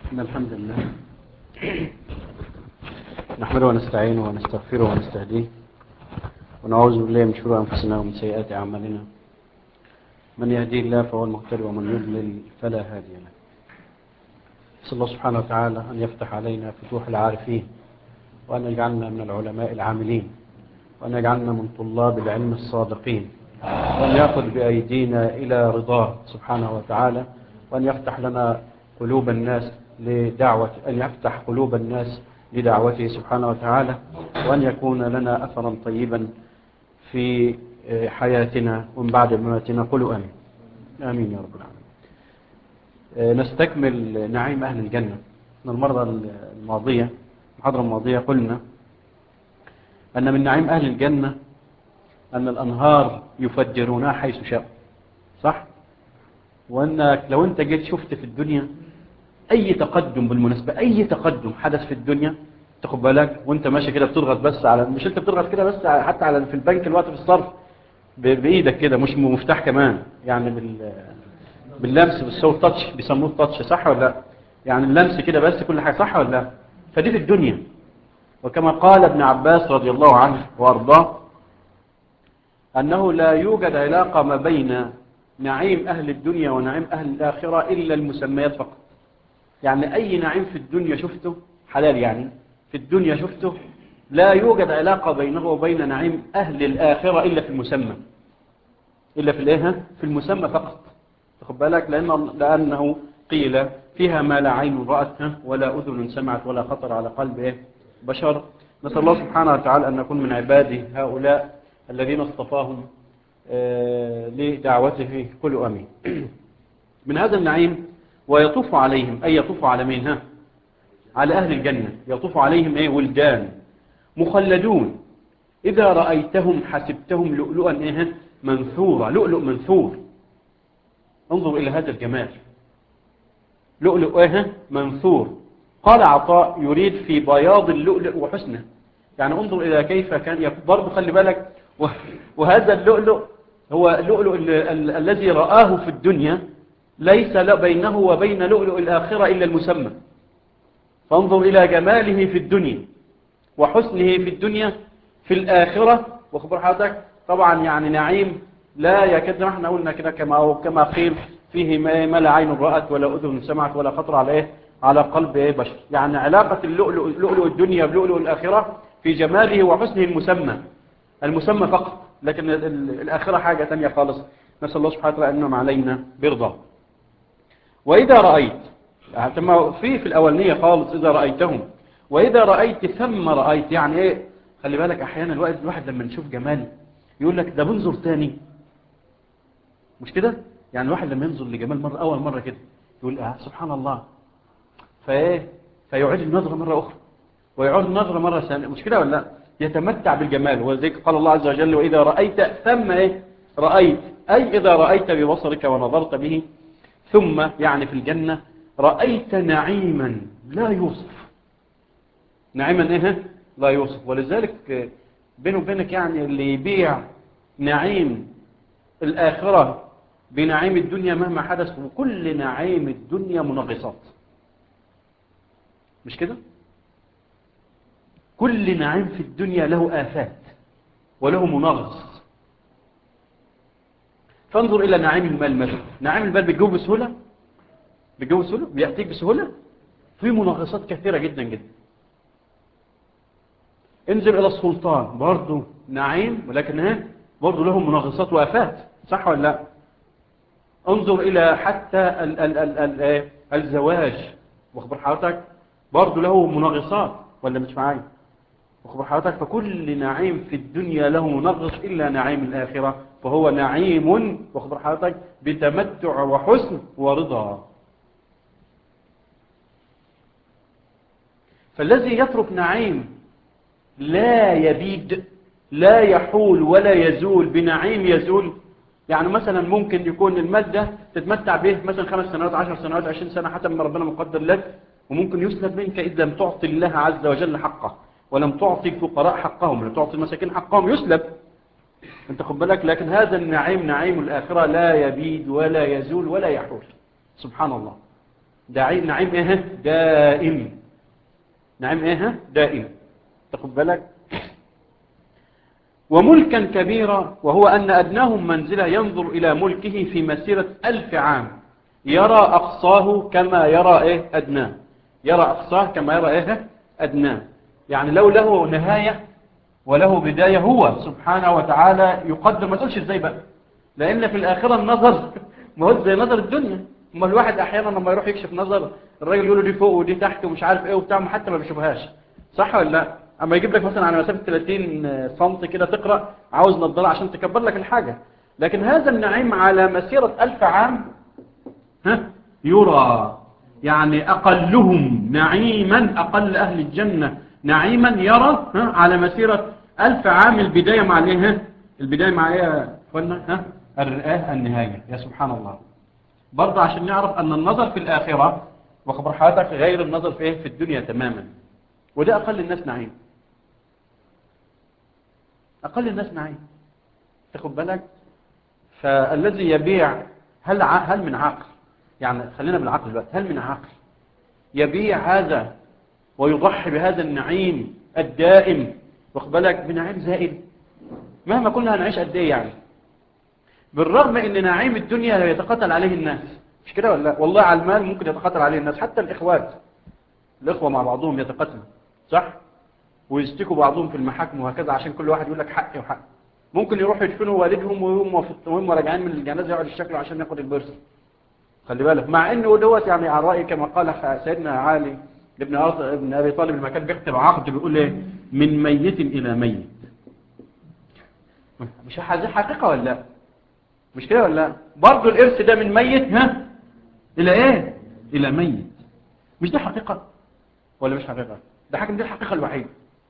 إن الحمد لله نحمده ونستعينه ونستغفره ونستهديه ونعوذ بالله من شرور أنفسنا ومن سيئات أعمالنا من يهدي الله فهو المهتدي ومن يضلل فلا هادي له نسأل الله سبحانه وتعالى أن يفتح علينا فتوح العارفين وأن يجعلنا من العلماء العاملين وأن يجعلنا من طلاب العلم الصادقين وأن يأخذ بأيدينا إلى رضاه سبحانه وتعالى وأن يفتح لنا قلوب الناس لدعوة أن يفتح قلوب الناس لدعوته سبحانه وتعالى وأن يكون لنا أثرا طيبا في حياتنا ومن بعد مماتنا قلوا آمين آمين يا رب العالمين نستكمل نعيم أهل الجنة من المرة الماضية المحاضرة الماضية قلنا أن من نعيم أهل الجنة أن الأنهار يفجرونها حيث شاء صح؟ وأنك لو أنت جيت شفت في الدنيا أي تقدم بالمناسبة أي تقدم حدث في الدنيا تاخد بالك وانت ماشي كده بتضغط بس على مش انت بتضغط كده بس حتى على في البنك الوقت في الصرف بايدك كده مش مفتاح كمان يعني بال باللمس بالصوت تاتش بيسموه تاتش صح ولا لا يعني اللمس كده بس كل حاجه صح ولا لا فدي في الدنيا وكما قال ابن عباس رضي الله عنه وارضاه انه لا يوجد علاقه ما بين نعيم اهل الدنيا ونعيم اهل الاخره الا المسميات فقط يعني اي نعيم في الدنيا شفته حلال يعني في الدنيا شفته لا يوجد علاقة بينه وبين نعيم أهل الآخرة إلا في المسمى إلا في الإيه في المسمى فقط تخد بالك لأن لأنه قيل فيها ما لا عين رأت ولا أذن سمعت ولا خطر على قلب إيه بشر نسأل الله سبحانه وتعالى أن نكون من عباده هؤلاء الذين اصطفاهم آه لدعوته في كل أمين من هذا النعيم ويطوف عليهم أي يطوف على مين ها على أهل الجنة يطوف عليهم ايه ولدان مخلدون إذا رأيتهم حسبتهم لؤلؤا ايه منثورا لؤلؤ منثور انظر إلى هذا الجمال لؤلؤ ايه منثور قال عطاء يريد في بياض اللؤلؤ وحسنه يعني انظر إلى كيف كان برضه خلي بالك وهذا اللؤلؤ هو اللؤلؤ الذي رآه في الدنيا ليس بينه وبين لؤلؤ الآخرة إلا المسمى فانظر إلى جماله في الدنيا وحسنه في الدنيا في الآخرة وخبر حضرتك طبعا يعني نعيم لا يكاد احنا قلنا كده كما كما قيل فيه ما لا عين رأت ولا أذن سمعت ولا خطر على إيه على قلب إيه بشر يعني علاقة اللؤلؤ لؤلؤ الدنيا بلؤلؤ الآخرة في جماله وحسنه المسمى المسمى فقط لكن الآخرة حاجة تانية خالص نسأل الله سبحانه وتعالى أنهم علينا برضا وإذا رأيت يعني في في الأولانية خالص إذا رأيتهم وإذا رأيت ثم رأيت يعني إيه خلي بالك أحيانا الواحد, الواحد لما نشوف جمال يقول لك ده بنظر تاني مش كده يعني الواحد لما ينظر لجمال مرة أول مرة كده يقول آه سبحان الله فإيه فيعيد النظرة مرة أخرى ويعود النظرة مرة ثانية مش كده ولا لا يتمتع بالجمال وذلك قال الله عز وجل وإذا رأيت ثم إيه رأيت أي إذا رأيت ببصرك ونظرت به ثم يعني في الجنة رأيت نعيما لا يوصف نعيما ايه لا يوصف ولذلك بينه وبينك يعني اللي يبيع نعيم الآخرة بنعيم الدنيا مهما حدث وكل نعيم الدنيا منغصات مش كده كل نعيم في الدنيا له آفات وله منغص فانظر إلى نعيم المال مثلا نعيم المال بتجوب بسهولة بتجوب بسهولة بيأتيك بسهولة في منغصات كثيرة جدا جدا انزل إلى السلطان برضه نعيم ولكن ايه برضه له منغصات وآفات صح ولا لا انظر إلى حتى ال ال ال ال الزواج واخبر حضرتك برضه له منغصات ولا مش معايا واخبر حضرتك فكل نعيم في الدنيا له منغص إلا نعيم الآخرة فهو نعيم واخبر حضرتك بتمتع وحسن ورضا فالذي يترك نعيم لا يبيد لا يحول ولا يزول بنعيم يزول يعني مثلا ممكن يكون المادة تتمتع به مثلا خمس سنوات عشر سنوات عشرين سنة حتى ما ربنا مقدر لك وممكن يسلب منك إذا لم تعطي الله عز وجل حقه ولم تعطي الفقراء حقهم لم تعطي المساكين حقهم يسلب انت خد بالك لكن هذا النعيم نعيم الآخرة لا يبيد ولا يزول ولا يحول سبحان الله داعي نعيم ايه دائم نعيم ايه دائم تاخد بالك وملكا كبيرا وهو أن أدناهم منزلة ينظر إلى ملكه في مسيرة ألف عام يرى أقصاه كما يرى إيه أدناه يرى أقصاه كما يرى إيه أدناه يعني لو له نهاية وله بداية هو سبحانه وتعالى يقدر ما تقولش ازاي بقى لأن في الآخرة النظر ما هو زي نظر الدنيا ما الواحد أحيانا لما يروح يكشف نظر الراجل يقول له دي فوق ودي تحت ومش عارف ايه وبتاع حتى ما بيشوفهاش صح ولا لا اما يجيب لك مثلا على مسافه 30 سم كده تقرا عاوز نظاره عشان تكبر لك الحاجه لكن هذا النعيم على مسيره ألف عام ها يرى يعني اقلهم نعيما اقل اهل الجنه نعيما يرى ها على مسيره ألف عام البدايه مع الايه البدايه مع ايه يا اخوانا ها الرئاه النهايه يا سبحان الله برضه عشان نعرف ان النظر في الاخره وخبر حياتك غير النظر في ايه في الدنيا تماما وده اقل الناس نعيم أقل الناس نعيم تاخد بالك فالذي يبيع هل ع... هل من عقل يعني خلينا بالعقل دلوقتي هل من عقل يبيع هذا ويضحي بهذا النعيم الدائم واخد بالك بنعيم زائل مهما كنا هنعيش قد ايه يعني بالرغم ان نعيم الدنيا يتقاتل عليه الناس مش كده ولا لا والله على المال ممكن يتقاتل عليه الناس حتى الاخوات الاخوه مع بعضهم يتقاتلوا صح ويشتكوا بعضهم في المحاكم وهكذا عشان كل واحد يقول لك حقي وحقي ممكن يروحوا يدفنوا والدهم وهم وهم راجعين من الجنازه يقعدوا يشتكوا عشان ياخد البرس خلي بالك مع انه دوت يعني على راي كما قال سيدنا علي ابن ابن ابي طالب لما كان بيكتب عقد بيقول ايه من ميت الى ميت مش هذه حقيقه ولا لا مش كده ولا لا برضه الارث ده من ميت ها الى ايه الى ميت مش دي حقيقه ولا مش حقيقه ده حاجه دي الحقيقه الوحيده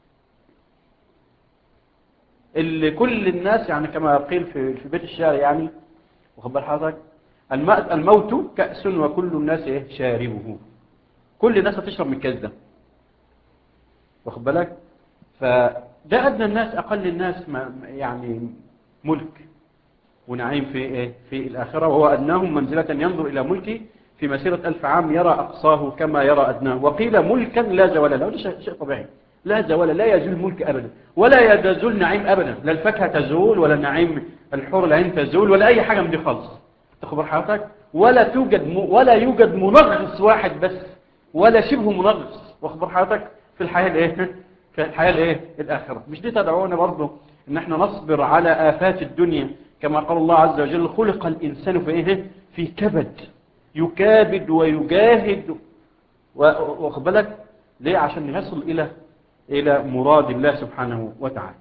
اللي كل الناس يعني كما قيل في في بيت الشعر يعني واخد بال حضرتك الموت كأس وكل الناس ايه شاربه كل الناس هتشرب من الكاس ده واخد بالك فده ادنى الناس اقل الناس ما يعني ملك ونعيم في ايه في الاخره وهو ادناهم منزله ينظر الى ملكه في مسيره ألف عام يرى اقصاه كما يرى ادناه وقيل ملكا لا زوال له هذا شيء طبيعي لا زوال لا يزول الملك أبدا ولا يزول نعيم أبدا لا الفاكهة تزول ولا النعيم الحور العين تزول ولا أي حاجة من دي خالص تخبر حضرتك ولا توجد م... ولا يوجد منغص واحد بس ولا شبه منغص واخبر حضرتك في الحياة الايه في الحياة الايه الآخرة مش دي تدعونا برضه ان احنا نصبر على آفات الدنيا كما قال الله عز وجل خلق الإنسان في ايه في كبد يكابد ويجاهد واخد بالك ليه عشان يصل إلى إلى مراد الله سبحانه وتعالى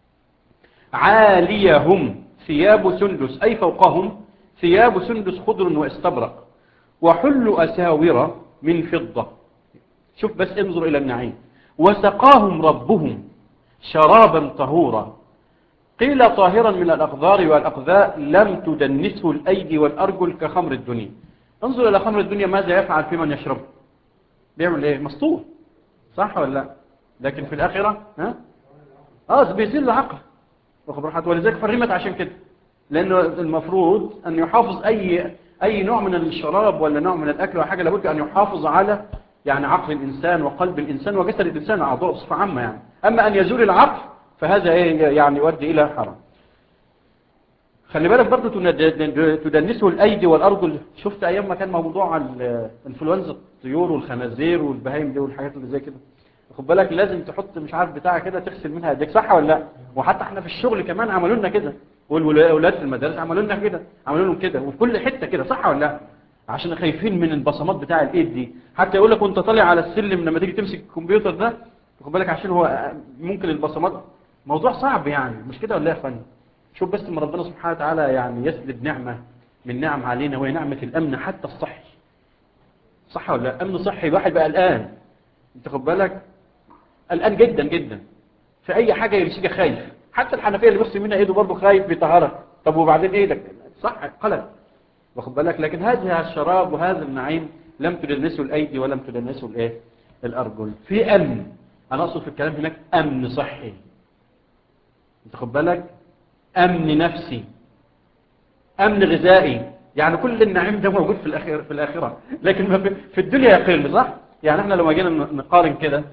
عاليهم ثياب سندس أي فوقهم ثياب سندس خضر واستبرق وحل أساور من فضة شوف بس انظر إلى النعيم وسقاهم ربهم شرابا طهورا قيل طاهرا من الأقذار والأقذاء لم تدنسه الأيدي والأرجل كخمر الدنيا انظر إلى خمر الدنيا ماذا يفعل في من يشرب بيعمل ايه مسطور صح ولا لا لكن في الآخرة ها اه بيزيل العقل وخبرحات ولذلك حرمت عشان كده لأنه المفروض أن يحافظ أي أي نوع من الشراب ولا نوع من الأكل أو حاجة لابد أن يحافظ على يعني عقل الإنسان وقلب الإنسان وجسد الإنسان أعضاء بصفة عامة يعني أما أن يزول العقل فهذا يعني يؤدي إلى حرام خلي بالك برضه تدنسه الأيدي والأرجل شفت أيام ما كان موضوع الانفلونزا الطيور والخنازير والبهايم دي والحاجات اللي زي كده خد بالك لازم تحط مش عارف بتاع كده تغسل منها ايديك صح ولا لا وحتى احنا في الشغل كمان عملوا لنا كده والولاد في المدارس عملوا لنا كده عملوا لهم كده وفي كل حته كده صح ولا لا عشان خايفين من البصمات بتاع الايد دي حتى يقول لك وانت طالع على السلم لما تيجي تمسك الكمبيوتر ده خد بالك عشان هو ممكن البصمات موضوع صعب يعني مش كده ولا يا اخوان شوف بس ما ربنا سبحانه وتعالى يعني يسلب نعمه من نعم علينا وهي نعمه الامن حتى الصحي صح ولا لا امن صحي الواحد بقى الان انت خد بالك قلقان جدا جدا في اي حاجه يمسكها خايف حتى الحنفيه اللي بيغسل منها ايده برضه خايف بيطهرها طب وبعدين ايدك صح قلق واخد بالك لكن هذا الشراب وهذا النعيم لم تدنسه الايدي ولم تدنسه الايه الارجل في امن انا اقصد في الكلام هناك امن صحي انت خد بالك امن نفسي امن غذائي يعني كل النعيم ده موجود في الآخرة في الآخرة لكن ما في, في الدنيا يقل صح يعني احنا لما جينا نقارن كده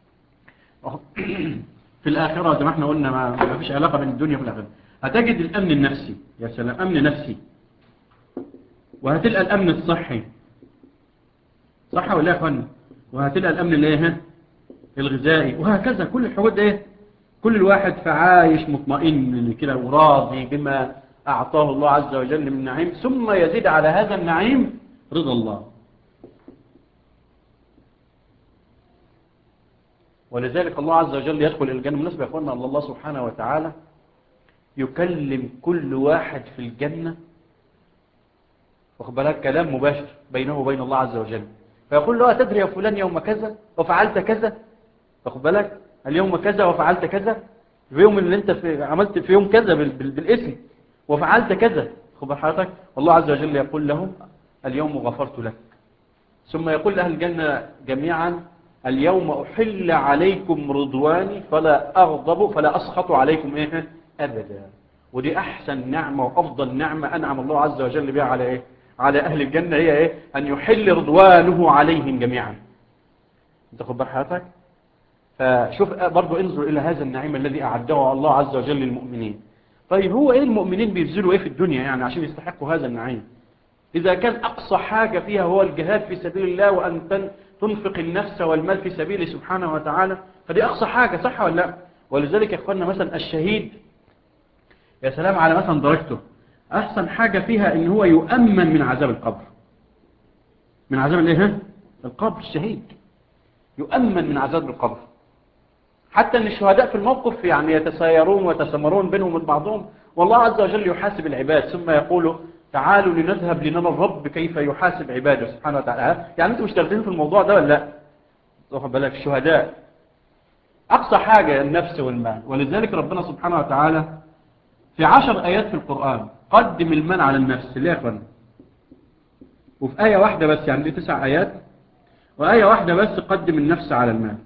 في الآخرة زي ما احنا قلنا ما, ما فيش علاقة بين الدنيا والآخرة هتجد الأمن النفسي يا سلام أمن نفسي وهتلقى الأمن الصحي صح ولا يا أخوان وهتلقى الأمن الايه الغذائي وهكذا كل الحقوق ده ايه كل الواحد فعايش مطمئن كده وراضي بما أعطاه الله عز وجل من نعيم ثم يزيد على هذا النعيم رضا الله ولذلك الله عز وجل يدخل الجنة بالنسبة يا أخوانا الله سبحانه وتعالى يكلم كل واحد في الجنة واخد بالك كلام مباشر بينه وبين الله عز وجل فيقول له أتدري يا فلان يوم كذا وفعلت كذا واخد بالك اليوم كذا وفعلت كذا في يوم اللي انت في عملت في يوم كذا بال بال بالاسم وفعلت كذا خد حضرتك والله عز وجل يقول له اليوم غفرت لك ثم يقول لأهل الجنة جميعا اليوم أحل عليكم رضواني فلا أغضب فلا أسخط عليكم إيه أبدا ودي أحسن نعمة وأفضل نعمة أنعم الله عز وجل بها على إيه على أهل الجنة هي إيه أن يحل رضوانه عليهم جميعا أنت خد بال حضرتك فشوف برضو انظر إلى هذا النعيم الذي أعده الله عز وجل للمؤمنين طيب هو إيه المؤمنين بيبذلوا إيه في الدنيا يعني عشان يستحقوا هذا النعيم إذا كان أقصى حاجة فيها هو الجهاد في سبيل الله وأن تنفق النفس والمال في سبيله سبحانه وتعالى فدي أقصى حاجة صح ولا لا ولذلك يا أخوانا مثلا الشهيد يا سلام على مثلا درجته أحسن حاجة فيها إن هو يؤمن من عذاب القبر من عذاب الايه القبر الشهيد يؤمن من عذاب القبر حتى ان الشهداء في الموقف يعني يتسايرون ويتسمرون بينهم وبين بعضهم والله عز وجل يحاسب العباد ثم يقول تعالوا لنذهب لنرى الرب كيف يحاسب عباده سبحانه وتعالى يعني انتم مشتغلين في الموضوع ده ولا لا واخد بالك الشهداء اقصى حاجة النفس والمال ولذلك ربنا سبحانه وتعالى في عشر ايات في القرآن قدم المال على النفس ليه يا اخوانا وفي آية واحدة بس يعني دي تسع آيات وآية واحدة بس قدم النفس على المال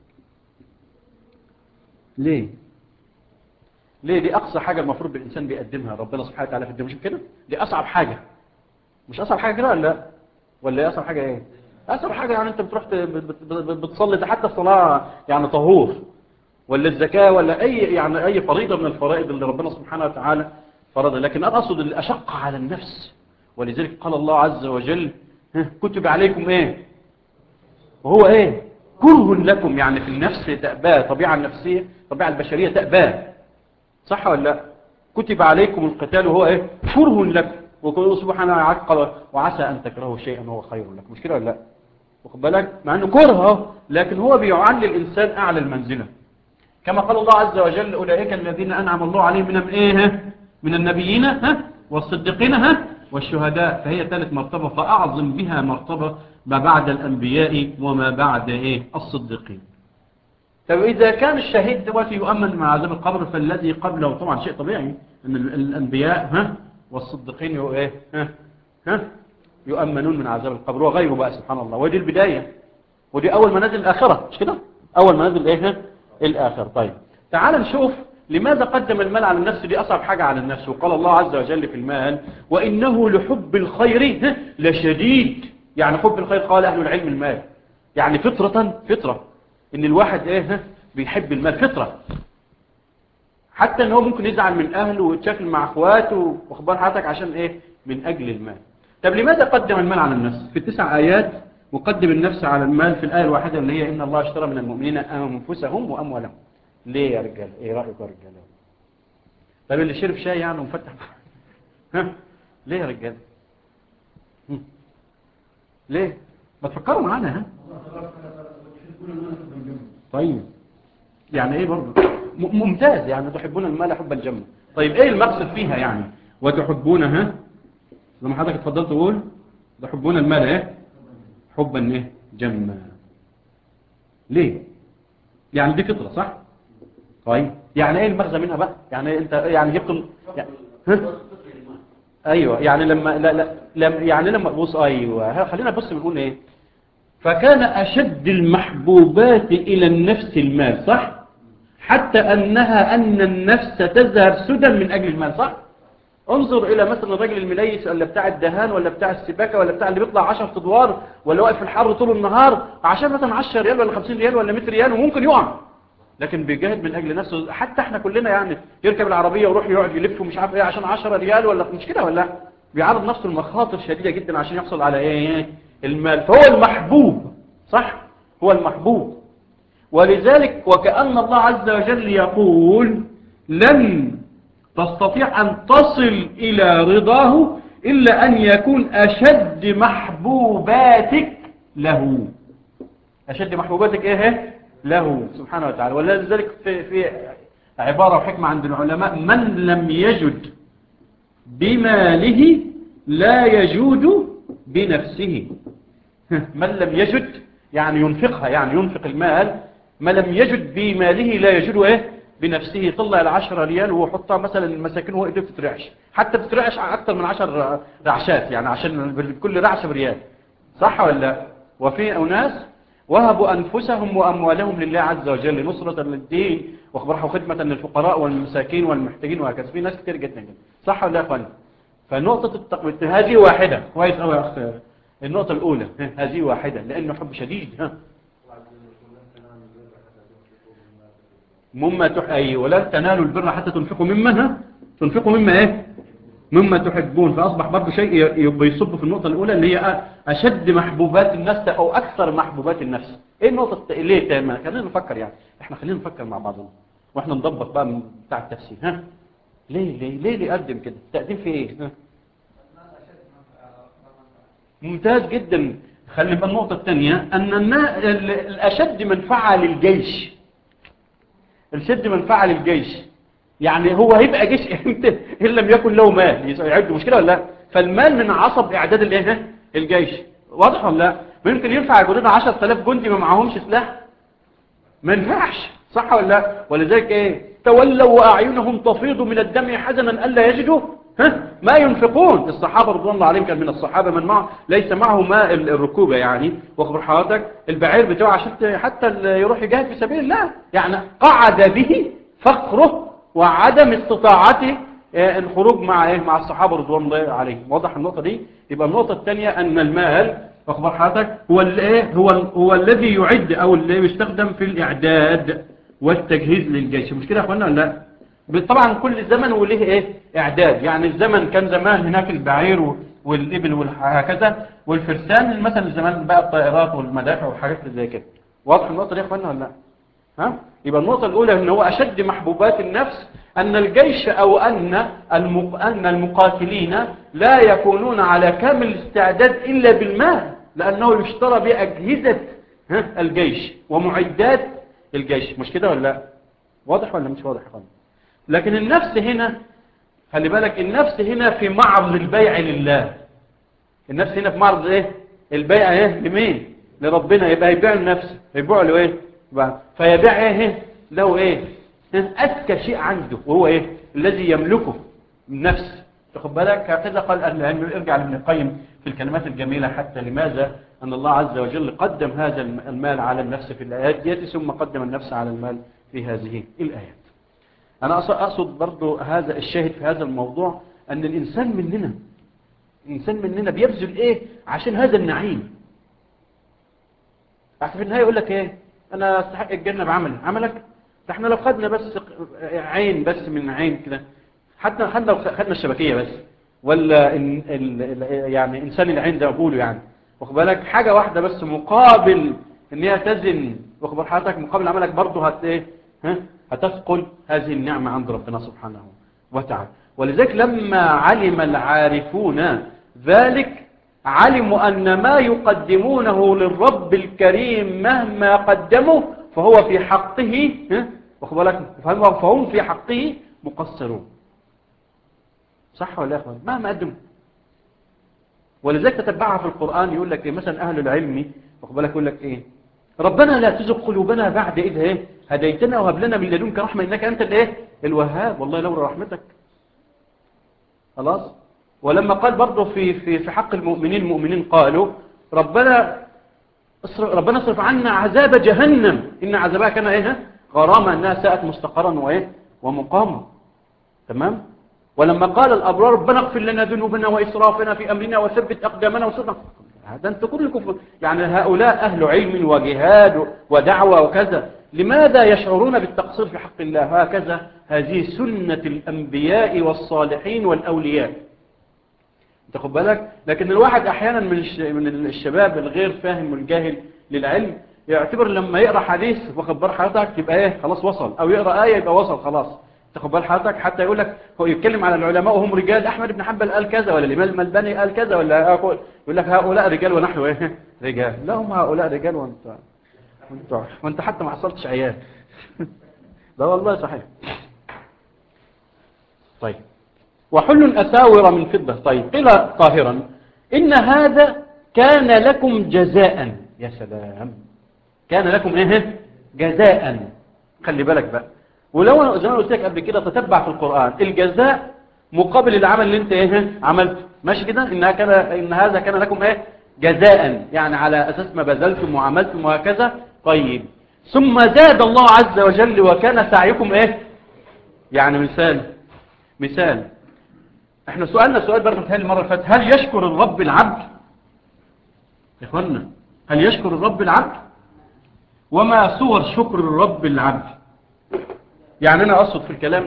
ليه ليه دي أقصى حاجة المفروض الإنسان بيقدمها ربنا سبحانه وتعالى في الدنيا مش كده دي أصعب حاجة مش أصعب حاجة كده ولا لا ولا إيه أصعب حاجة إيه أصعب حاجة يعني أنت بتروح بتصلي ده حتى الصلاة يعني طهور ولا الزكاة ولا أي يعني أي فريضة من الفرائض اللي ربنا سبحانه وتعالى فرضها لكن أنا أقصد الأشق على النفس ولذلك قال الله عز وجل كتب عليكم إيه وهو إيه كره لكم يعني في النفس تأباه طبيعة النفسية طبيعة البشرية تأباه صح ولا لا كتب عليكم القتال وهو ايه كره لكم وقال سبحانه وتعالى قال وعسى ان تكرهوا شيئا وهو خير لكم مش كده ولا لا واخد بالك مع انه كره لكن هو بيعلي الانسان اعلى المنزله كما قال الله عز وجل اولئك الذين انعم الله عليهم من ايه من النبيين ها والصديقين ها والشهداء فهي ثالث مرتبه فاعظم بها مرتبه ما بعد الانبياء وما بعد ايه الصديقين طب إذا كان الشهيد دلوقتي يؤمن مع عذاب القبر فالذي قبله طبعا شيء طبيعي أن الأنبياء ها والصديقين يو إيه ها ها يؤمنون من عذاب القبر وغيره بقى سبحان الله ودي البداية ودي أول منازل الآخرة مش كده أول منازل إيه الآخرة طيب تعال نشوف لماذا قدم المال على النفس دي أصعب حاجة على النفس وقال الله عز وجل في المال وإنه لحب الخير لشديد يعني حب الخير قال أهل العلم المال يعني فطرة فطرة ان الواحد ايه بيحب المال فطرة حتى ان هو ممكن يزعل من اهله ويتشكل مع اخواته واخبار حياتك عشان ايه من اجل المال طب لماذا قدم المال على النفس في التسع ايات وقدم النفس على المال في الايه الواحده اللي هي ان الله اشترى من المؤمنين انفسهم واموالهم ليه يا رجال ايه رايكم يا رجال طب اللي شرب شاي يعني ومفتح ها ليه يا رجال ليه ما تفكروا معانا ها طيب يعني ايه برضه ممتاز يعني تحبون المال حبا جما طيب ايه المقصد فيها يعني وتحبونها لما حضرتك اتفضلت تقول تحبون المال ايه حبا ايه جما ليه يعني دي فطره صح طيب يعني ايه المغزى منها بقى يعني انت يعني جبت يعني ها؟ ايوه يعني لما لا لا لما يعني لما بص ايوه خلينا بص بنقول ايه فكان أشد المحبوبات إلى النفس المال صح؟ حتى أنها أن النفس تذهب سدى من أجل المال صح؟ انظر الى مثلا الراجل المليس ولا بتاع الدهان ولا بتاع السباكه ولا بتاع اللي بيطلع 10 ادوار ولا واقف في الحر طول النهار عشان مثلا 10 ريال ولا 50 ريال ولا 100 ريال وممكن يقع لكن بيجاهد من اجل نفسه حتى احنا كلنا يعني يركب العربيه ويروح يقعد يلف ومش عارف ايه عشان 10 ريال ولا مش كده ولا بيعرض نفسه لمخاطر شديده جدا عشان يحصل على ايه المال فهو المحبوب صح هو المحبوب ولذلك وكأن الله عز وجل يقول لن تستطيع أن تصل إلى رضاه إلا أن يكون أشد محبوباتك له أشد محبوباتك إيه له سبحانه وتعالى ولذلك في, في عبارة وحكمة عند العلماء من لم يجد بماله لا يجود بنفسه من لم يجد يعني ينفقها يعني ينفق المال ما لم يجد بماله لا يجد ايه بنفسه طلع العشرة ريال وحطها مثلا المساكين وهو ايده بتترعش حتى بتترعش اكتر من عشر رعشات يعني عشان كل رعشة بريال صح ولا لا وفي اناس وهبوا انفسهم واموالهم لله عز وجل نصرة للدين واخبرها خدمة للفقراء والمساكين والمحتاجين وهكذا في ناس كتير جدا جدا صح ولا لا يا اخواني فنقطة التقويم هذه واحدة كويس قوي يا اخ النقطة الاولى هذه واحدة لانه حب شديد ها مما تح... أي ولن تنالوا البر حتى تنفقوا مما ها؟ تنفقوا مما ايه مما تحبون فأصبح برضه شيء يصب في النقطة الأولى اللي هي أشد محبوبات النفس أو أكثر محبوبات النفس إيه النقطة ليه تاما خلينا نفكر يعني إحنا خلينا نفكر مع بعضنا وإحنا نضبط بقى من بتاع التفسير ها ليه ليه ليه اللي يقدم كده التقديم في إيه ها؟ ممتاز جدا خلي بقى النقطة الثانية أن الأشد منفعة للجيش الشد منفعة للجيش يعني هو هيبقى جيش امتى ان لم يكن له مال يعد مشكلة ولا لا فالمال من عصب اعداد الايه الجيش واضح ولا لا ممكن ينفع يجوا لنا 10000 جندي ما معهمش سلاح ما ينفعش صح ولا لا ولذلك ايه تولوا واعينهم تفيض من الدم حزنا الا يجدوا ها ما ينفقون الصحابة رضوان الله عليهم كان من الصحابة من معه ليس معه ماء الركوبة يعني واخبر حضرتك البعير بتاعه عشان حتى يروح يجاهد في سبيل الله يعني قعد به فقره وعدم استطاعته الخروج مع ايه مع الصحابة رضوان الله عليهم واضح النقطة دي يبقى النقطة الثانية ان المال واخبر حضرتك هو الايه هو هو الذي يعد او اللي يستخدم في الاعداد والتجهيز للجيش مش كده يا اخوانا ولا لا طبعا كل زمن وليه ايه اعداد يعني الزمن كان زمان هناك البعير والابل وهكذا والفرسان مثلا زمان بقى الطائرات والمدافع والحاجات زي كده واضح النقطه دي يا اخوانا ولا لا ها يبقى النقطه الاولى ان هو اشد محبوبات النفس ان الجيش او ان المق... ان المقاتلين لا يكونون على كامل الاستعداد الا بالمال لانه يشترى باجهزه ها الجيش ومعدات الجيش مش كده ولا لا واضح ولا مش واضح يا اخوانا لكن النفس هنا خلي بالك النفس هنا في معرض البيع لله النفس هنا في معرض ايه البيع ايه لمين لربنا يبقى يبيع النفس يبيع له ايه فيبيع ايه له ايه اذكى شيء عنده وهو ايه الذي يملكه النفس تاخد بالك هكذا قال اهل العلم ارجع لابن القيم في الكلمات الجميله حتى لماذا ان الله عز وجل قدم هذا المال على النفس في الايات ديت ثم قدم النفس على المال في هذه الايات أنا أقصد برضو هذا الشاهد في هذا الموضوع أن الإنسان مننا الإنسان مننا بيبذل إيه عشان هذا النعيم في النهاية يقول لك إيه أنا استحق الجنة بعمل عملك ده احنا لو خدنا بس عين بس من عين كده حتى حتى لو خدنا الشبكية بس ولا إن ال يعني إنسان العين ده بقوله يعني واخد بالك حاجة واحدة بس مقابل إن هي تزن واخد حضرتك مقابل عملك برضه هت إيه ها هتثقل هذه النعمة عند ربنا سبحانه وتعالى ولذلك لما علم العارفون ذلك علموا أن ما يقدمونه للرب الكريم مهما قدموا فهو في حقه فهم في حقه مقصرون صح ولا يا أخوان مهما قدموا ولذلك تتبعها في القرآن يقول لك إيه مثلا أهل العلم بالك يقول لك إيه ربنا لا تزغ قلوبنا بعد إذ إيه هديتنا وهب لنا من لدنك رحمة إنك أنت الإيه الوهاب والله لولا رحمتك خلاص ولما قال برضه في في في حق المؤمنين المؤمنين قالوا ربنا اصرف ربنا اصرف عنا عذاب جهنم إن عذابها كان إيه غرامة أنها ساءت مستقرا وإيه ومقاما تمام ولما قال الأبرار ربنا اغفر لنا ذنوبنا وإسرافنا في أمرنا وثبت أقدامنا وصدنا هذا أنت كلكم يعني هؤلاء أهل علم وجهاد ودعوة وكذا لماذا يشعرون بالتقصير في حق الله هكذا هذه سنة الأنبياء والصالحين والأولياء تاخد بالك لكن الواحد أحيانا من من الشباب الغير فاهم والجاهل للعلم يعتبر لما يقرأ حديث واخد بال حضرتك يبقى ايه خلاص وصل او يقرأ آية يبقى وصل خلاص تاخد بال حضرتك حتى يقول لك هو يتكلم على العلماء وهم رجال احمد بن حنبل قال كذا ولا الامام الباني قال كذا ولا يقول لك هؤلاء رجال ونحن ايه رجال لا هم هؤلاء رجال وانت وانت وانت حتى ما حصلتش عيال لا والله صحيح طيب وحل أساور من فضة طيب قيل طاهرا إن هذا كان لكم جزاء يا سلام كان لكم ايه جزاء خلي بالك بقى ولو انا زي ما قلت لك قبل كده تتبع في القرآن الجزاء مقابل العمل اللي انت ايه عملته ماشي كده ان كان ان هذا كان لكم ايه جزاء يعني على اساس ما بذلتم وعملتم وهكذا طيب ثم زاد الله عز وجل وكان سعيكم ايه يعني مثال مثال احنا سؤالنا سؤال برضه متهيألي المره اللي فاتت هل يشكر الرب العبد يا اخوانا هل يشكر الرب العبد وما صور شكر الرب العبد يعني انا اقصد في الكلام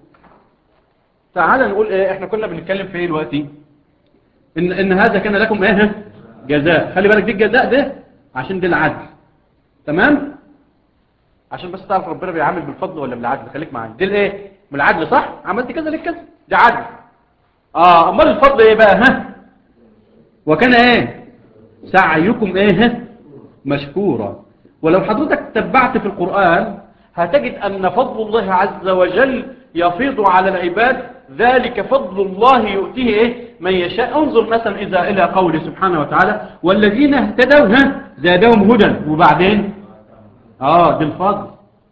تعال نقول ايه احنا كنا بنتكلم في ايه دلوقتي ان ان هذا كان لكم ايه جزاء خلي بالك دي الجزاء ده عشان ده العدل تمام عشان بس تعرف ربنا بيعامل بالفضل ولا بالعدل خليك معايا دي الايه بالعدل صح عملت كذا لك كذا ده عدل اه امال الفضل ايه بقى ها وكان ايه سعيكم ايه مشكورا ولو حضرتك تبعت في القرآن هتجد أن فضل الله عز وجل يفيض على العباد ذلك فضل الله يؤتيه إيه؟ من يشاء انظر مثلا إذا إلى قوله سبحانه وتعالى والذين اهتدوا ها زادهم هدى وبعدين آه دي الفضل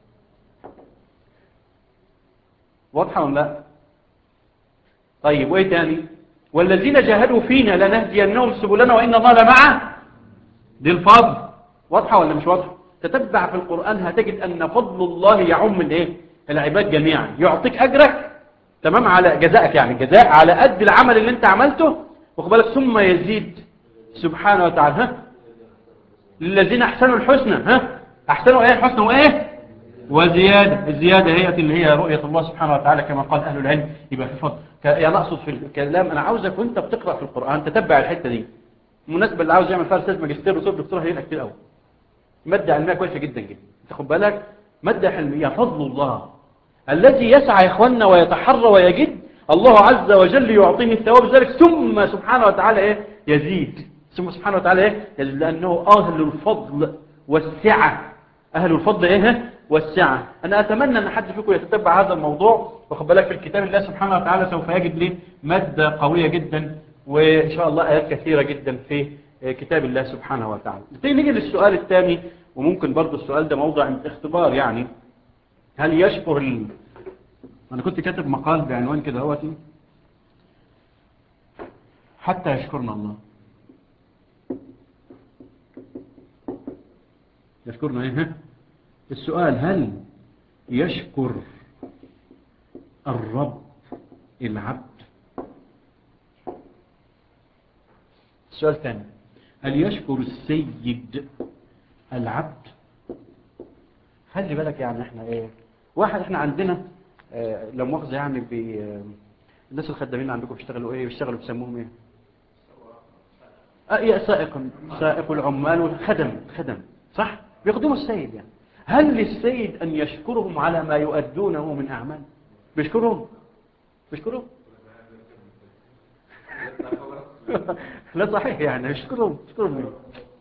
واضحة ولا لا طيب وإيه تاني والذين جاهدوا فينا لنهدينهم سبلنا وإن الله لمعه دي الفضل واضحة ولا مش واضحة تتبع في القرآن هتجد أن فضل الله يعم الايه العباد جميعا يعطيك أجرك تمام على جزائك يعني جزاء على قد العمل اللي انت عملته وقبلك ثم يزيد سبحانه وتعالى ها للذين أحسنوا الحسنى ها أحسنوا ايه الحسنى وايه وزيادة الزيادة هي اللي هي رؤية الله سبحانه وتعالى كما قال أهل العلم يبقى في فضل يعني أقصد في الكلام أنا عاوزك وانت بتقرأ في القرآن تتبع الحتة دي مناسبة اللي عاوز يعمل فيها استاذ ماجستير وصول دكتوراه هيبقى كتير قوي مادة علمية كويسة جدا جدا تاخد بالك مادة علمية فضل الله الذي يسعى يا اخواننا ويتحرى ويجد الله عز وجل يعطيه الثواب ذلك ثم سبحانه وتعالى ايه يزيد ثم سبحانه وتعالى ايه يزيد لانه اهل الفضل والسعة اهل الفضل ايه والسعة انا اتمنى ان حد فيكم يتتبع هذا الموضوع واخد بالك في الكتاب الله سبحانه وتعالى سوف يجد لي مادة قوية جدا وإن شاء الله آيات كثيرة جدا في كتاب الله سبحانه وتعالى نيجي للسؤال الثاني وممكن برضو السؤال ده موضع اختبار يعني هل يشكر ال... أنا كنت كاتب مقال بعنوان كده هوتي حتى يشكرنا الله يشكرنا ايه السؤال هل يشكر الرب العبد السؤال الثاني هل يشكر السيد العبد خلي بالك يعني احنا ايه واحد احنا عندنا اه لو مؤاخذه يعني بي اه الناس الخدامين عندكم بيشتغلوا ايه بيشتغلوا بيسموهم ايه اه سائق سائق العمال والخدم خدم صح بيخدموا السيد يعني هل للسيد ان يشكرهم على ما يؤدونه من اعمال بيشكرهم بيشكرهم لا صحيح يعني اشكرهم اشكرهم مين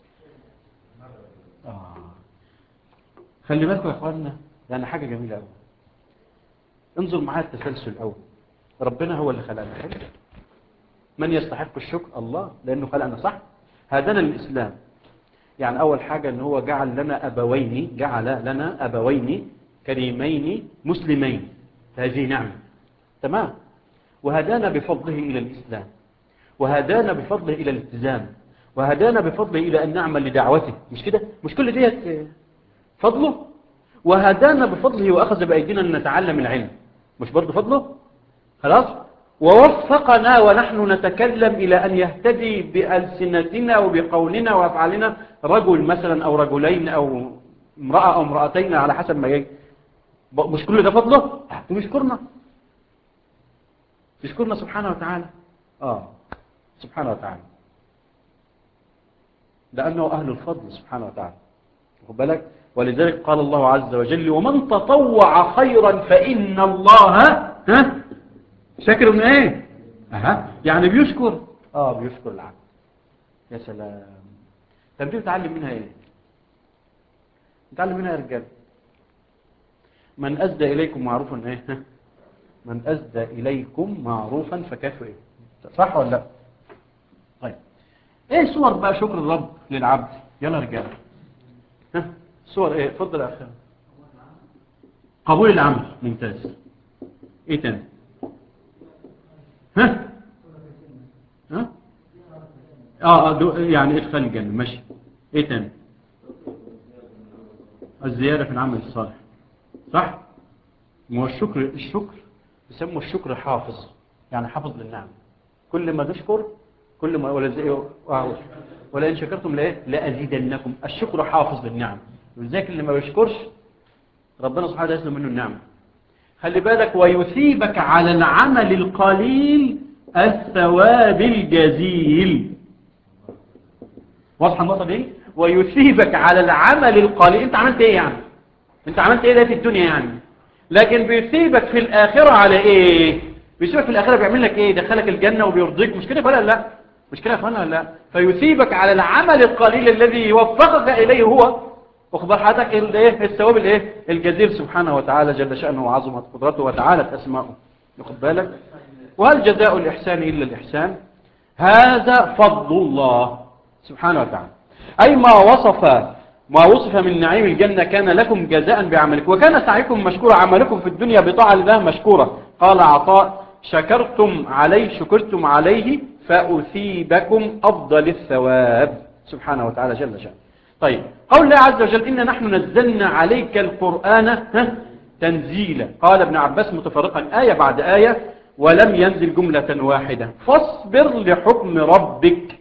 آه. خلي بالكم يا اخواننا يعني حاجة جميلة قوي انظر معايا التسلسل الاول ربنا هو اللي خلقنا حلو من يستحق الشكر الله لانه خلقنا صح هذانا الاسلام يعني اول حاجة ان هو جعل لنا ابوين جعل لنا ابوين كريمين مسلمين هذه نعمة تمام وهدانا بفضله الى الاسلام وهدانا بفضله إلى الالتزام وهدانا بفضله إلى أن نعمل لدعوته مش كده مش كل ديت فضله وهدانا بفضله وأخذ بأيدينا أن نتعلم العلم مش برضه فضله خلاص ووفقنا ونحن نتكلم إلى أن يهتدي بألسنتنا وبقولنا وأفعالنا رجل مثلا أو رجلين أو امرأة أو امرأتين على حسب ما يجي مش كل ده فضله ويشكرنا يشكرنا سبحانه وتعالى آه سبحانه وتعالى لأنه أهل الفضل سبحانه وتعالى خد بالك ولذلك قال الله عز وجل ومن تطوع خيرا فإن الله ها شاكر من ايه أها. يعني بيشكر اه بيشكر العبد يا سلام طب دي بتعلم منها ايه نتعلم منها يا رجال من أسدى إليكم معروفا ايه من أسدى إليكم معروفا فكيف ايه صح ولا لا طيب ايه صور بقى شكر الرب للعبد يلا يا رجال ها صور ايه اتفضل يا اخي قبول العمل ممتاز ايه تاني ها ها اه دو يعني ادخل الجنة ماشي ايه تاني الزيادة في العمل الصالح صح ما هو الشكر الشكر يسموا الشكر حافظ يعني حافظ للنعم كل ما تشكر كل ما ولا زي ولا ان شكرتم لايه لازيدنكم الشكر حافظ للنعم ولذلك اللي ما بيشكرش ربنا سبحانه وتعالى يسلم منه النعمه خلي بالك ويثيبك على العمل القليل الثواب الجزيل واضحه النقطه دي ويثيبك على العمل القليل انت عملت ايه يعني انت عملت ايه ده في الدنيا يعني لكن بيثيبك في الاخره على ايه بيثيبك في الاخره بيعمل لك ايه يدخلك الجنه وبيرضيك مش كده ولا لا مش كده يا اخوانا ولا لا فيثيبك على العمل القليل الذي يوفقك اليه هو واخبر حضرتك الايه الثواب الايه الجزيل سبحانه وتعالى جل شأنه وعظمت قدرته وتعالت اسماؤه واخد بالك وهل جزاء الإحسان إلا الإحسان هذا فضل الله سبحانه وتعالى أي ما وصف ما وصف من نعيم الجنة كان لكم جزاء بعملكم وكان سعيكم مشكورا عملكم في الدنيا بطاعة الله مشكورا قال عطاء شكرتم عليه شكرتم عليه فأثيبكم أفضل الثواب سبحانه وتعالى جل شأنه طيب قول الله عز وجل إن نحن نزلنا عليك القرآن ها تنزيلا قال ابن عباس متفرقا آية بعد آية ولم ينزل جملة واحدة فاصبر لحكم ربك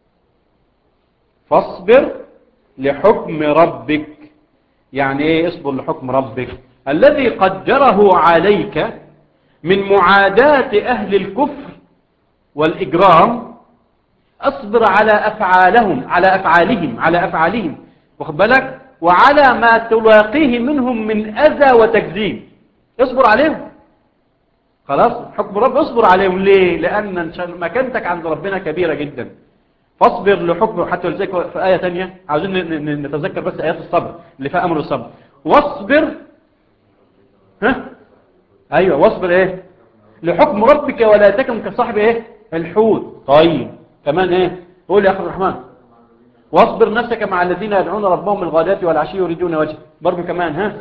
فاصبر لحكم ربك يعني ايه اصبر لحكم ربك الذي قدره عليك من معاداة أهل الكفر والإجرام اصبر على أفعالهم على أفعالهم على أفعالهم واخد بالك وعلى ما تلاقيه منهم من أذى وتكذيب اصبر عليهم خلاص حكم رب اصبر عليهم ليه لأن مكانتك عند ربنا كبيرة جدا فاصبر لحكم حتى ولذلك في آية تانية عاوزين نتذكر بس آيات الصبر اللي فيها أمر الصبر واصبر ها أيوة واصبر ايه لحكم ربك ولا تكن كصاحب ايه الحوت طيب كمان ايه قول يا أخي الرحمن واصبر نفسك مع الذين يدعون ربهم الغاداة والعشي يريدون وجه برضو كمان ها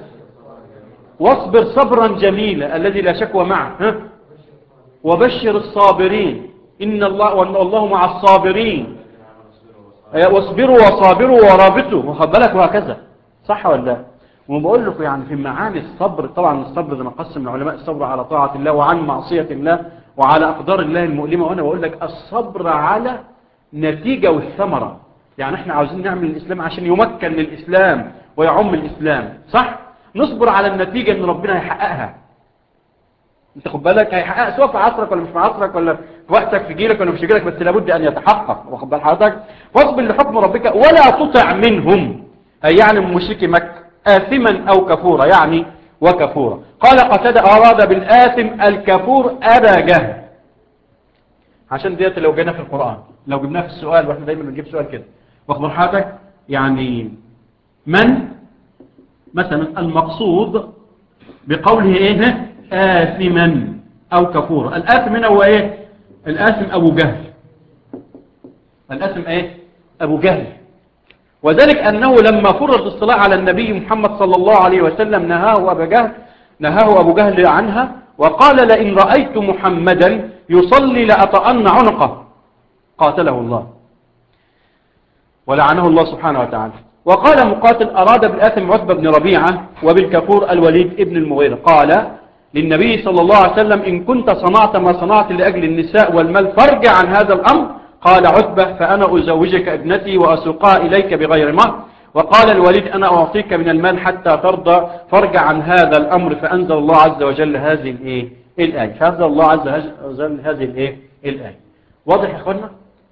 واصبر صبرا جميلا الذي لا شكوى معه ها وبشر الصابرين إن الله وأن الله مع الصابرين واصبروا وصابروا ورابطوا واخد بالك وهكذا صح ولا لا وبقول لكم يعني في معاني الصبر طبعا الصبر زي ما قسم العلماء الصبر على طاعة الله وعن معصية الله وعلى أقدار الله المؤلمة وأنا بقول لك الصبر على نتيجة والثمرة يعني احنا عاوزين نعمل الإسلام عشان يمكن للإسلام ويعم الإسلام صح؟ نصبر على النتيجة ان ربنا هيحققها انت خد بالك هيحقق سواء في عصرك ولا مش في عصرك ولا في وقتك في جيلك ولا مش في جيلك بس لابد ان يتحقق واخد بال حضرتك واصبر لحكم ربك ولا تطع منهم اي يعني من مشركي مكة آثما او كفورا يعني وكفورا قال قتادة اراد بالآثم الكفور ابا جهل عشان ديت لو جينا في القرآن لو جبناه في السؤال واحنا دايما بنجيب سؤال كده واخد بال حضرتك يعني من مثلا المقصود بقوله ايه آثما او كفورا الآثم هنا هو ايه الآثم ابو جهل الآثم ايه ابو جهل وذلك انه لما فرض الصلاة على النبي محمد صلى الله عليه وسلم نهاه ابو جهل نهاه ابو جهل عنها وقال لئن رأيت محمدا يصلي لأطأن عنقه قاتله الله ولعنه الله سبحانه وتعالى وقال مقاتل أراد بالآثم عتبة بن ربيعة وبالكفور الوليد ابن المغيرة قال للنبي صلى الله عليه وسلم إن كنت صنعت ما صنعت لأجل النساء والمال فارجع عن هذا الأمر قال عتبة فأنا أزوجك ابنتي وأسوقها إليك بغير مهر وقال الوليد أنا أعطيك من المال حتى ترضى فارجع عن هذا الأمر فأنزل الله عز وجل هذه الإيه الآية فأنزل الله عز وجل هذه الإيه الآية واضح يا أخوانا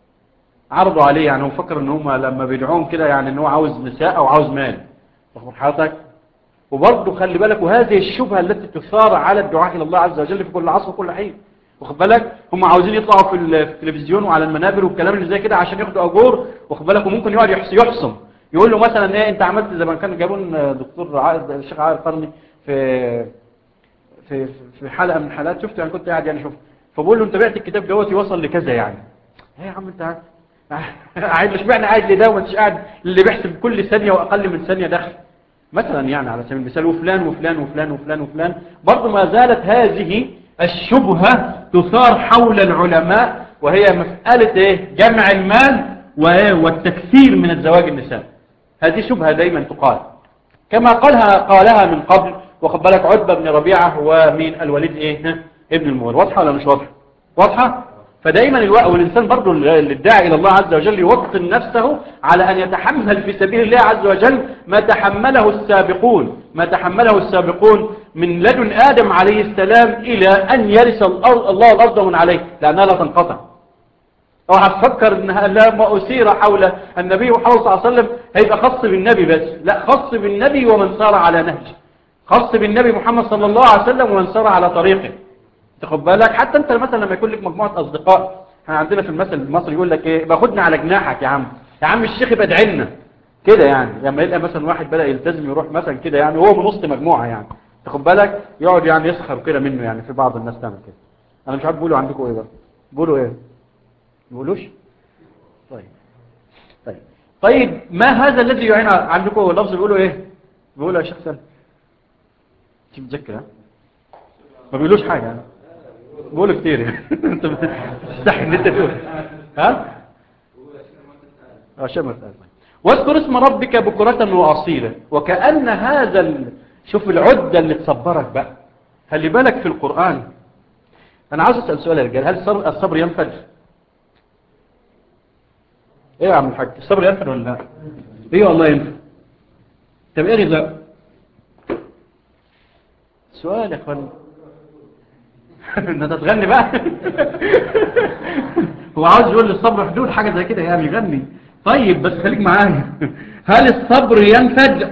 عرضوا عليه يعني هو فكر ان هم لما بيدعوهم كده يعني ان هو عاوز نساء او عاوز مال واخد حضرتك وبرضه خلي بالك وهذه الشبهة التي تثار على الدعاء إلى الله عز وجل في كل عصر وكل حين واخد بالك هم عاوزين يطلعوا في التلفزيون وعلى المنابر والكلام اللي زي كده عشان ياخدوا أجور واخد بالك وممكن يقعد يحصم يقول له مثلا ايه انت عملت زي ما كان جابون دكتور عائد الشيخ عائد قرني في في في حلقة من الحلقات شفته يعني كنت قاعد يعني شفت فبقول له انت بعت الكتاب دوت يوصل لكذا يعني ايه يا عم انت قاعد مش معنى قاعد لده ومش قاعد اللي بيحسب كل ثانية واقل من ثانية دخل مثلا يعني على سبيل المثال وفلان وفلان وفلان وفلان وفلان برضه ما زالت هذه الشبهة تثار حول العلماء وهي مسألة ايه جمع المال والتكثير من الزواج النساء هذه شبهة دايما تقال كما قالها قالها من قبل وخد بالك عتبة بن ربيعة ومين الوليد ايه ابن المغير واضحة ولا مش واضحة واضحة فدايما الوقت والإنسان برضو اللي ادعى إلى الله عز وجل يوطن نفسه على أن يتحمل في سبيل الله عز وجل ما تحمله السابقون ما تحمله السابقون من لدن آدم عليه السلام إلى أن يرث الله الأرض من عليه لأنها لا تنقطع أو هتفكر أنها لما أسير حول النبي وحول صلى الله عليه وسلم هيبقى خاص بالنبي بس لا خاص بالنبي ومن سار على نهجه خاص بالنبي محمد صلى الله عليه وسلم ومن سار على طريقه تاخد بالك حتى انت مثلا لما يكون لك مجموعة اصدقاء احنا عندنا في المثل المصري يقول لك ايه باخدنا على جناحك يا عم يا عم الشيخ يبقى ادعي لنا كده يعني لما يلقى مثلا واحد بدأ يلتزم يروح مثلا كده يعني وهو من وسط مجموعة يعني تاخد بالك يقعد يعني يسخر كده منه يعني في بعض الناس تعمل كده انا مش عارف بيقولوا عندكم ايه بقى بيقولوا ايه بيقولوش طيب طيب طيب ما هذا الذي يعين عندكم لفظ بيقولوا ايه بيقولوا يا شيخ سلم مش متذكر ها ما بيقولوش حاجة يعني. بقول كتير يعني انت تستحي ان انت تقول ها شمس واذكر اسم ربك بكرة وأصيلة وكأن هذا ال... شوف العدة اللي تصبرك بقى خلي بالك في القرآن أنا عاوز أسأل سؤال يا رجال هل الصبر, الصبر ينفد ايه يا عم الحاج الصبر ينفد ولا لا ايه والله ينفد طب ايه غذاء سؤال يا اخوان انت تغني بقى هو عاوز يقول لي الصبر حدود حاجة زي كده يعني يغني طيب بس خليك معايا هل الصبر ينفد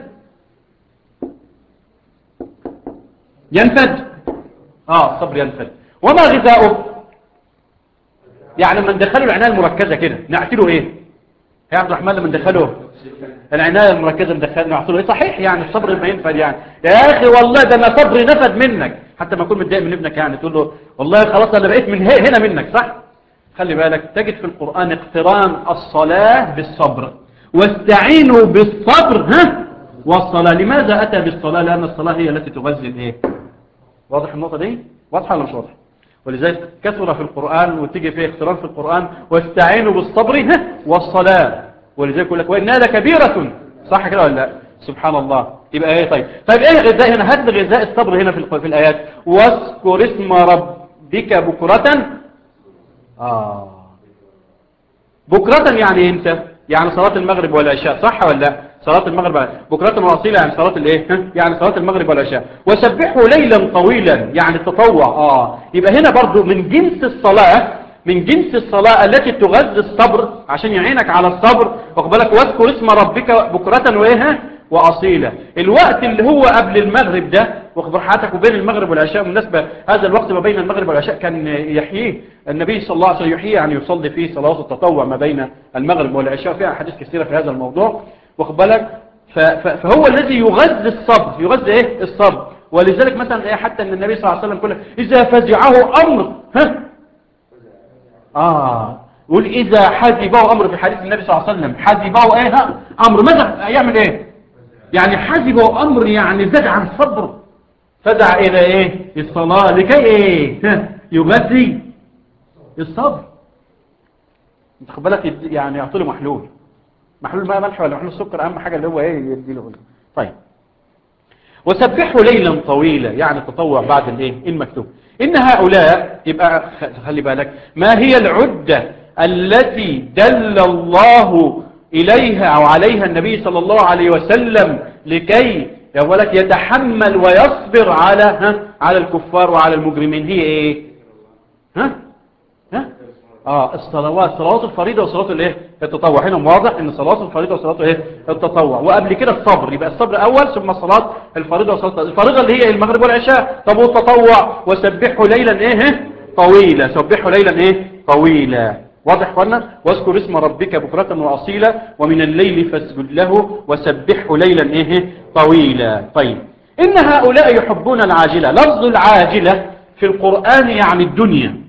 ينفد اه الصبر ينفد وما غذاؤه يعني من دخله العناية المركزة كده نعتله ايه يا عبد الرحمن لما ندخله العناية المركزة ندخله نعتله ايه صحيح يعني الصبر ما ينفد يعني يا اخي والله ده انا صبري نفد منك حتى ما اكون متضايق من ابنك يعني تقول له والله خلاص انا بقيت من هنا منك صح خلي بالك تجد في القرآن اقتران الصلاة بالصبر واستعينوا بالصبر ها والصلاة لماذا أتى بالصلاة لأن الصلاة هي التي تغذي الايه واضح النقطة دي واضحة ولا مش واضحة ولذلك كثر في القرآن وتيجي فيه اقتران في القرآن واستعينوا بالصبر ها والصلاة ولذلك يقول لك وإنها لكبيرة صح كده ولا لا سبحان الله يبقى ايه طيب طيب ايه غذاء هنا هات غذاء الصبر هنا في في الايات واذكر اسم ربك بكرة اه بكرة يعني امتى يعني صلاة المغرب والعشاء صح ولا لا صلاة المغرب بكرة واصيلة يعني صلاة الايه يعني صلاة المغرب والعشاء وسبحوا ليلا طويلا يعني التطوع اه يبقى هنا برضو من جنس الصلاة من جنس الصلاة التي تغذي الصبر عشان يعينك على الصبر واقبلك واذكر اسم ربك بكرة وايه وأصيلة الوقت اللي هو قبل المغرب ده واخبر حياتك وبين المغرب والعشاء بالنسبة هذا الوقت ما بين المغرب والعشاء كان يحييه النبي صلى الله عليه وسلم يحييه يعني يصلي فيه صلاة التطوع ما بين المغرب والعشاء فيها حديث كثيرة في هذا الموضوع واخبرك فهو الذي يغذي الصبر يغذي ايه الصبر ولذلك مثلا ايه حتى ان النبي صلى الله عليه وسلم كله اذا فزعه امر ها اه يقول اذا حزبه امر في حديث النبي صلى الله عليه وسلم حزبه ايه ها امر ماذا يعمل ايه يعني حزبه امر يعني زاد عن صبر فزع الى ايه الصلاة لكي ايه ها يغذي الصبر انت خد بالك يعني يعطي له محلول محلول ماء ملح ولا محلول سكر اهم حاجة اللي هو ايه يدي له طيب وسبحوا ليلا طويلا يعني تطوع بعد الايه المكتوب إن هؤلاء يبقى خلي بالك ما هي العدة التي دل الله إليها أو عليها النبي صلى الله عليه وسلم لكي يقولك يتحمل ويصبر على ها على الكفار وعلى المجرمين هي ايه ها ها اه الصلوات صلوات الفريضة وصلوات الايه التطوع هنا واضح ان صلوات الفريضة وصلوات الايه التطوع وقبل كده الصبر يبقى الصبر اول ثم صلاة الفريضة وصلاة الفريضة اللي هي المغرب والعشاء طب والتطوع وسبحوا ليلا ايه طويلا سبحوا ليلا ايه طويلا واضح قلنا واذكر اسم ربك بكرة وأصيلا ومن الليل فاسجد له وسبحه ليلا ايه طويلا طيب إن هؤلاء يحبون العاجلة لفظ العاجلة في القرآن يعني الدنيا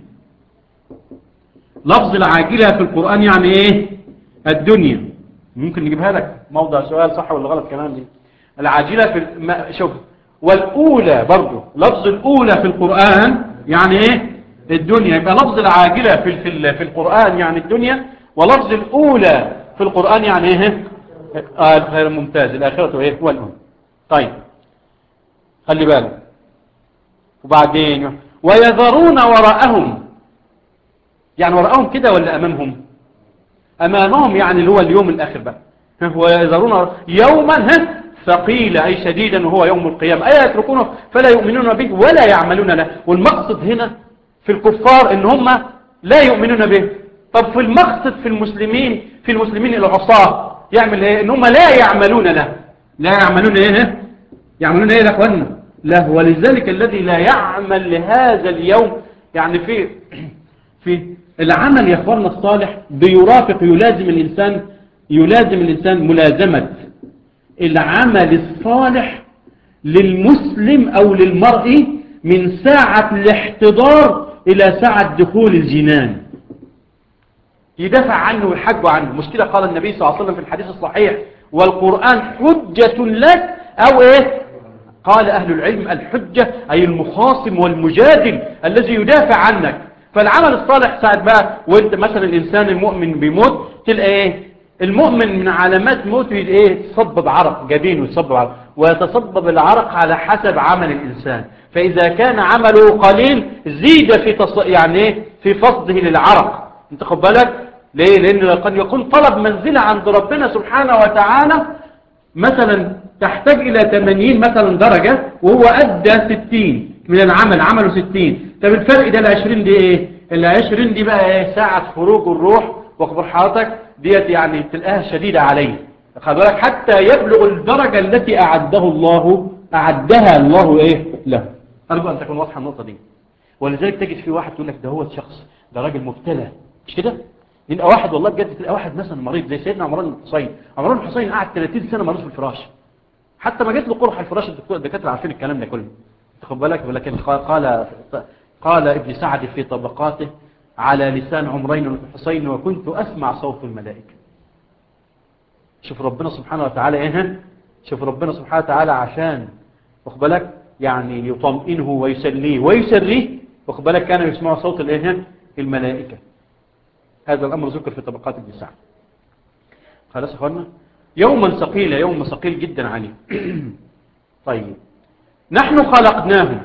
لفظ العاجلة في القرآن يعني ايه الدنيا ممكن نجيبها لك موضع سؤال صح ولا غلط كمان دي العاجلة في الم... شوف والأولى برضو لفظ الأولى في القرآن يعني ايه الدنيا يبقى لفظ العاجلة في في في القرآن يعني الدنيا ولفظ الأولى في القرآن يعني ايه آه غير ممتاز الآخرة ايه هو الأولى طيب خلي بالك وبعدين ويذرون وراءهم يعني وراءهم كده ولا أمامهم أمامهم يعني اللي هو اليوم الآخر بقى ويذرون يوما ثقيلا أي شديدا وهو يوم القيامة أي يتركونه فلا يؤمنون به ولا يعملون له والمقصد هنا في الكفار ان هم لا يؤمنون به طب في المقصد في المسلمين في المسلمين العصاة يعمل ايه ان هم لا يعملون له لا يعملون ايه يعملون ايه يا اخوانا لا ولذلك الذي لا يعمل لهذا اليوم يعني في في العمل يا اخوانا الصالح بيرافق يلازم الانسان يلازم الانسان ملازمة العمل الصالح للمسلم او للمرء من ساعة الاحتضار إلى ساعة دخول الجنان يدافع عنه ويحج عنه مش كده قال النبي صلى الله عليه وسلم في الحديث الصحيح والقرآن حجة لك أو إيه قال أهل العلم الحجة أي المخاصم والمجادل الذي يدافع عنك فالعمل الصالح ساعة بقى وانت مثلا الإنسان المؤمن بيموت تلقى إيه المؤمن من علامات موته إيه تصبب عرق جبينه يتصبب عرق ويتصبب العرق على حسب عمل الإنسان فإذا كان عمله قليل زيد في تص... يعني ايه في فصده للعرق انت خد بالك ليه لأن قد يكون طلب منزلة عند ربنا سبحانه وتعالى مثلا تحتاج إلى 80 مثلا درجة وهو أدى 60 من العمل عمله 60 طب الفرق ده ال 20 دي ايه ال 20 دي بقى ايه ساعة خروج الروح واخبر حضرتك ديت يعني تلقاها شديدة عليه خد بالك حتى يبلغ الدرجة التي أعده الله أعدها الله إيه له أرجو أن تكون واضحة النقطة دي ولذلك تجد في واحد تقول لك ده هو الشخص ده راجل مبتلى مش كده يبقى واحد والله بجد تلاقي واحد مثلا مريض زي سيدنا عمران بن حسين عمران بن حسين قعد 30 سنة مريض في الفراش حتى ما جت له قرح الفراش الدكاتره عارفين الكلام ده كله تاخد بالك ولكن قال قال ابن سعد في طبقاته على لسان عمرين بن حسين وكنت أسمع صوت الملائكة شوف ربنا سبحانه وتعالى ايه شوف ربنا سبحانه وتعالى عشان واخد بالك يعني يطمئنه ويسليه ويسريه واخد بالك كان يسمع صوت الايه الملائكة هذا الأمر ذكر في طبقات ابن سعد خلاص يا اخوانا يوما ثقيل يوم ثقيل جدا عليه طيب نحن خلقناهم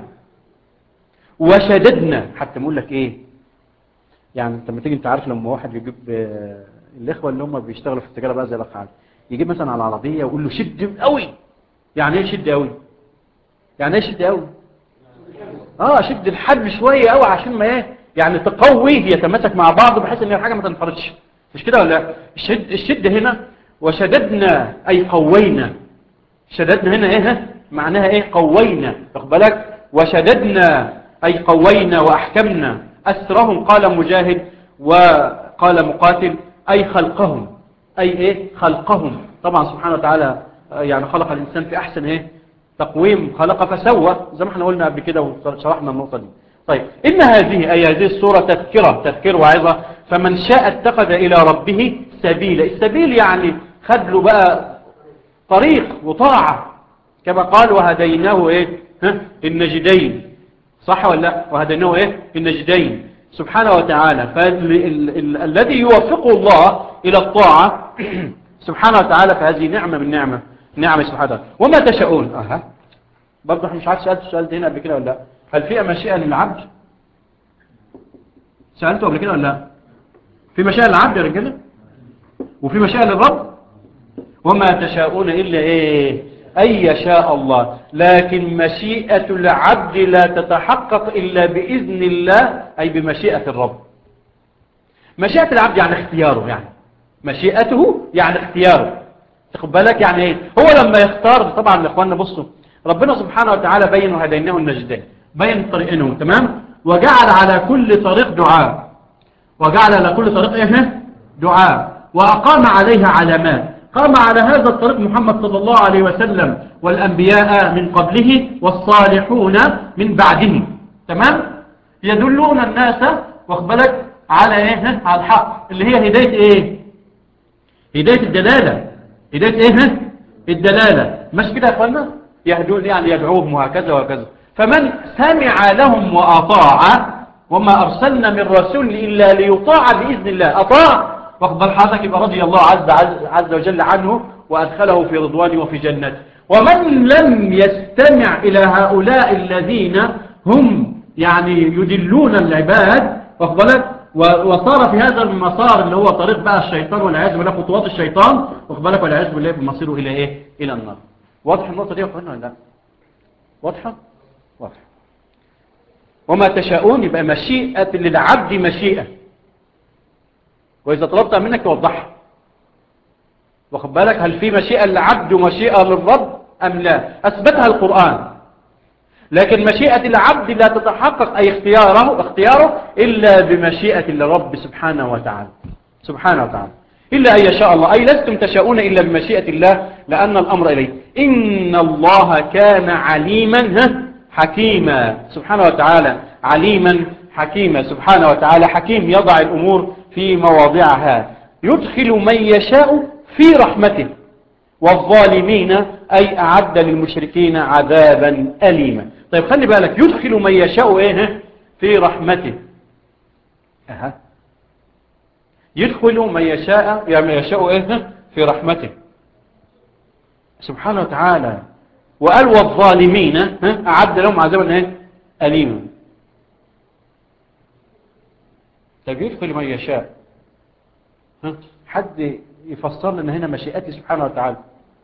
وشددنا حتى نقول لك ايه يعني انت لما تيجي انت عارف لما واحد يجيب الاخوه اللي هم بيشتغلوا في التجاره بقى زي الاخ عادل يجيب مثلا على العربيه ويقول له شد قوي يعني ايه شد قوي يعني ايه شد قوي اه شد الحبل شويه قوي عشان ما ايه يعني تقويه يتماسك مع بعض بحيث ان الحاجه ما تنفرطش مش كده ولا الشد الشد هنا وشددنا اي قوينا شددنا هنا ايه معناها ايه قوينا واخد بالك وشددنا اي قوينا واحكمنا اسرهم قال مجاهد وقال مقاتل اي خلقهم اي ايه خلقهم طبعا سبحانه وتعالى يعني خلق الانسان في احسن ايه تقويم خلق فسوى زي ما احنا قلنا قبل كده وشرحنا النقطه دي طيب إن هذه أي هذه الصورة تذكرة تذكير وعظة فمن شاء اتخذ إلى ربه سبيلا السبيل يعني خد له بقى طريق وطاعة كما قال وهديناه إيه ها النجدين صح ولا لا وهديناه إيه النجدين سبحانه وتعالى فالذي يوفقه الله إلى الطاعة سبحانه وتعالى فهذه نعمة من نعمة نعمة سبحانه وتعالى وما تشاءون أها برضه احنا مش عارف سألت السؤال ده هنا قبل كده ولا لا هل في مشيئة للعبد سألته قبل كده ولا لا في مشيئة للعبد يا رجاله وفي مشيئة للرب وما تشاءون إلا إيه أن يشاء الله لكن مشيئة العبد لا تتحقق إلا بإذن الله أي بمشيئة الرب مشيئة العبد يعني اختياره يعني مشيئته يعني اختياره تاخد بالك يعني ايه هو لما يختار طبعا يا اخواننا بصوا ربنا سبحانه وتعالى بين وهديناه النجدين بين الطريقين تمام وجعل على كل طريق دعاء وجعل على كل طريق ايه دعاء وأقام عليها علامات قام على هذا الطريق محمد صلى الله عليه وسلم والأنبياء من قبله والصالحون من بعده تمام يدلون الناس واخبلك على ايه على الحق اللي هي هداية ايه هداية الدلالة هداية ايه الدلالة مش كده يا اخوانا يهدون يعني يدعوهم وهكذا وهكذا فمن سمع لهم وأطاع وما أرسلنا من رسول إلا ليطاع بإذن الله أطاع واخبر حضرتك يبقى رضي الله عز, عز, عز وجل عنه وأدخله في رضوانه وفي جنته ومن لم يستمع إلى هؤلاء الذين هم يعني يدلون العباد واخبرك وصار في هذا المسار اللي هو طريق بقى الشيطان والعياذ بالله خطوات الشيطان واخبرك والعياذ بالله بمصيره إلى إيه إلى النار واضح النقطة دي يا أخوانا ولا لا واضحة واضحة وما تشاءون يبقى مشيئة للعبد مشيئة وإذا طلبت منك توضحها واخد بالك هل في مشيئة للعبد ومشيئة للرب أم لا أثبتها القرآن لكن مشيئة العبد لا تتحقق أي اختياره اختياره إلا بمشيئة الرب سبحانه وتعالى سبحانه وتعالى إلا أن يشاء الله أي لستم تشاءون إلا بمشيئة الله لأن الأمر إليه إن الله كان عليما حكيما سبحانه وتعالى عليما حكيما سبحانه وتعالى حكيم يضع الأمور في مواضعها يدخل من يشاء في رحمته والظالمين أي أعد للمشركين عذابا أليما طيب خلي بالك يدخل من يشاء إيه في رحمته أها يدخل من يشاء يعني من يشاء إيه في رحمته سبحانه وتعالى وقال والظالمين أعد لهم عذابا إيه أليما طيب يدخل من يشاء حد يفسر لنا هنا مشيئته سبحانه وتعالى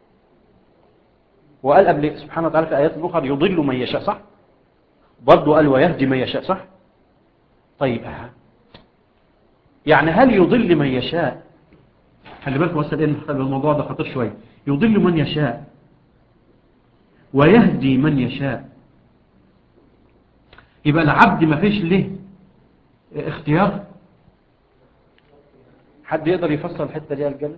وقال قبل سبحانه وتعالى في آيات أخرى يضل من يشاء صح برضه قال ويهدي من يشاء صح طيب أها يعني هل يضل من يشاء خلي بالك وصل إن الموضوع ده خطر شوية يضل من يشاء ويهدي من يشاء يبقى العبد ما فيش له اختيار حد يقدر يفسر الحتة دي يا رجاله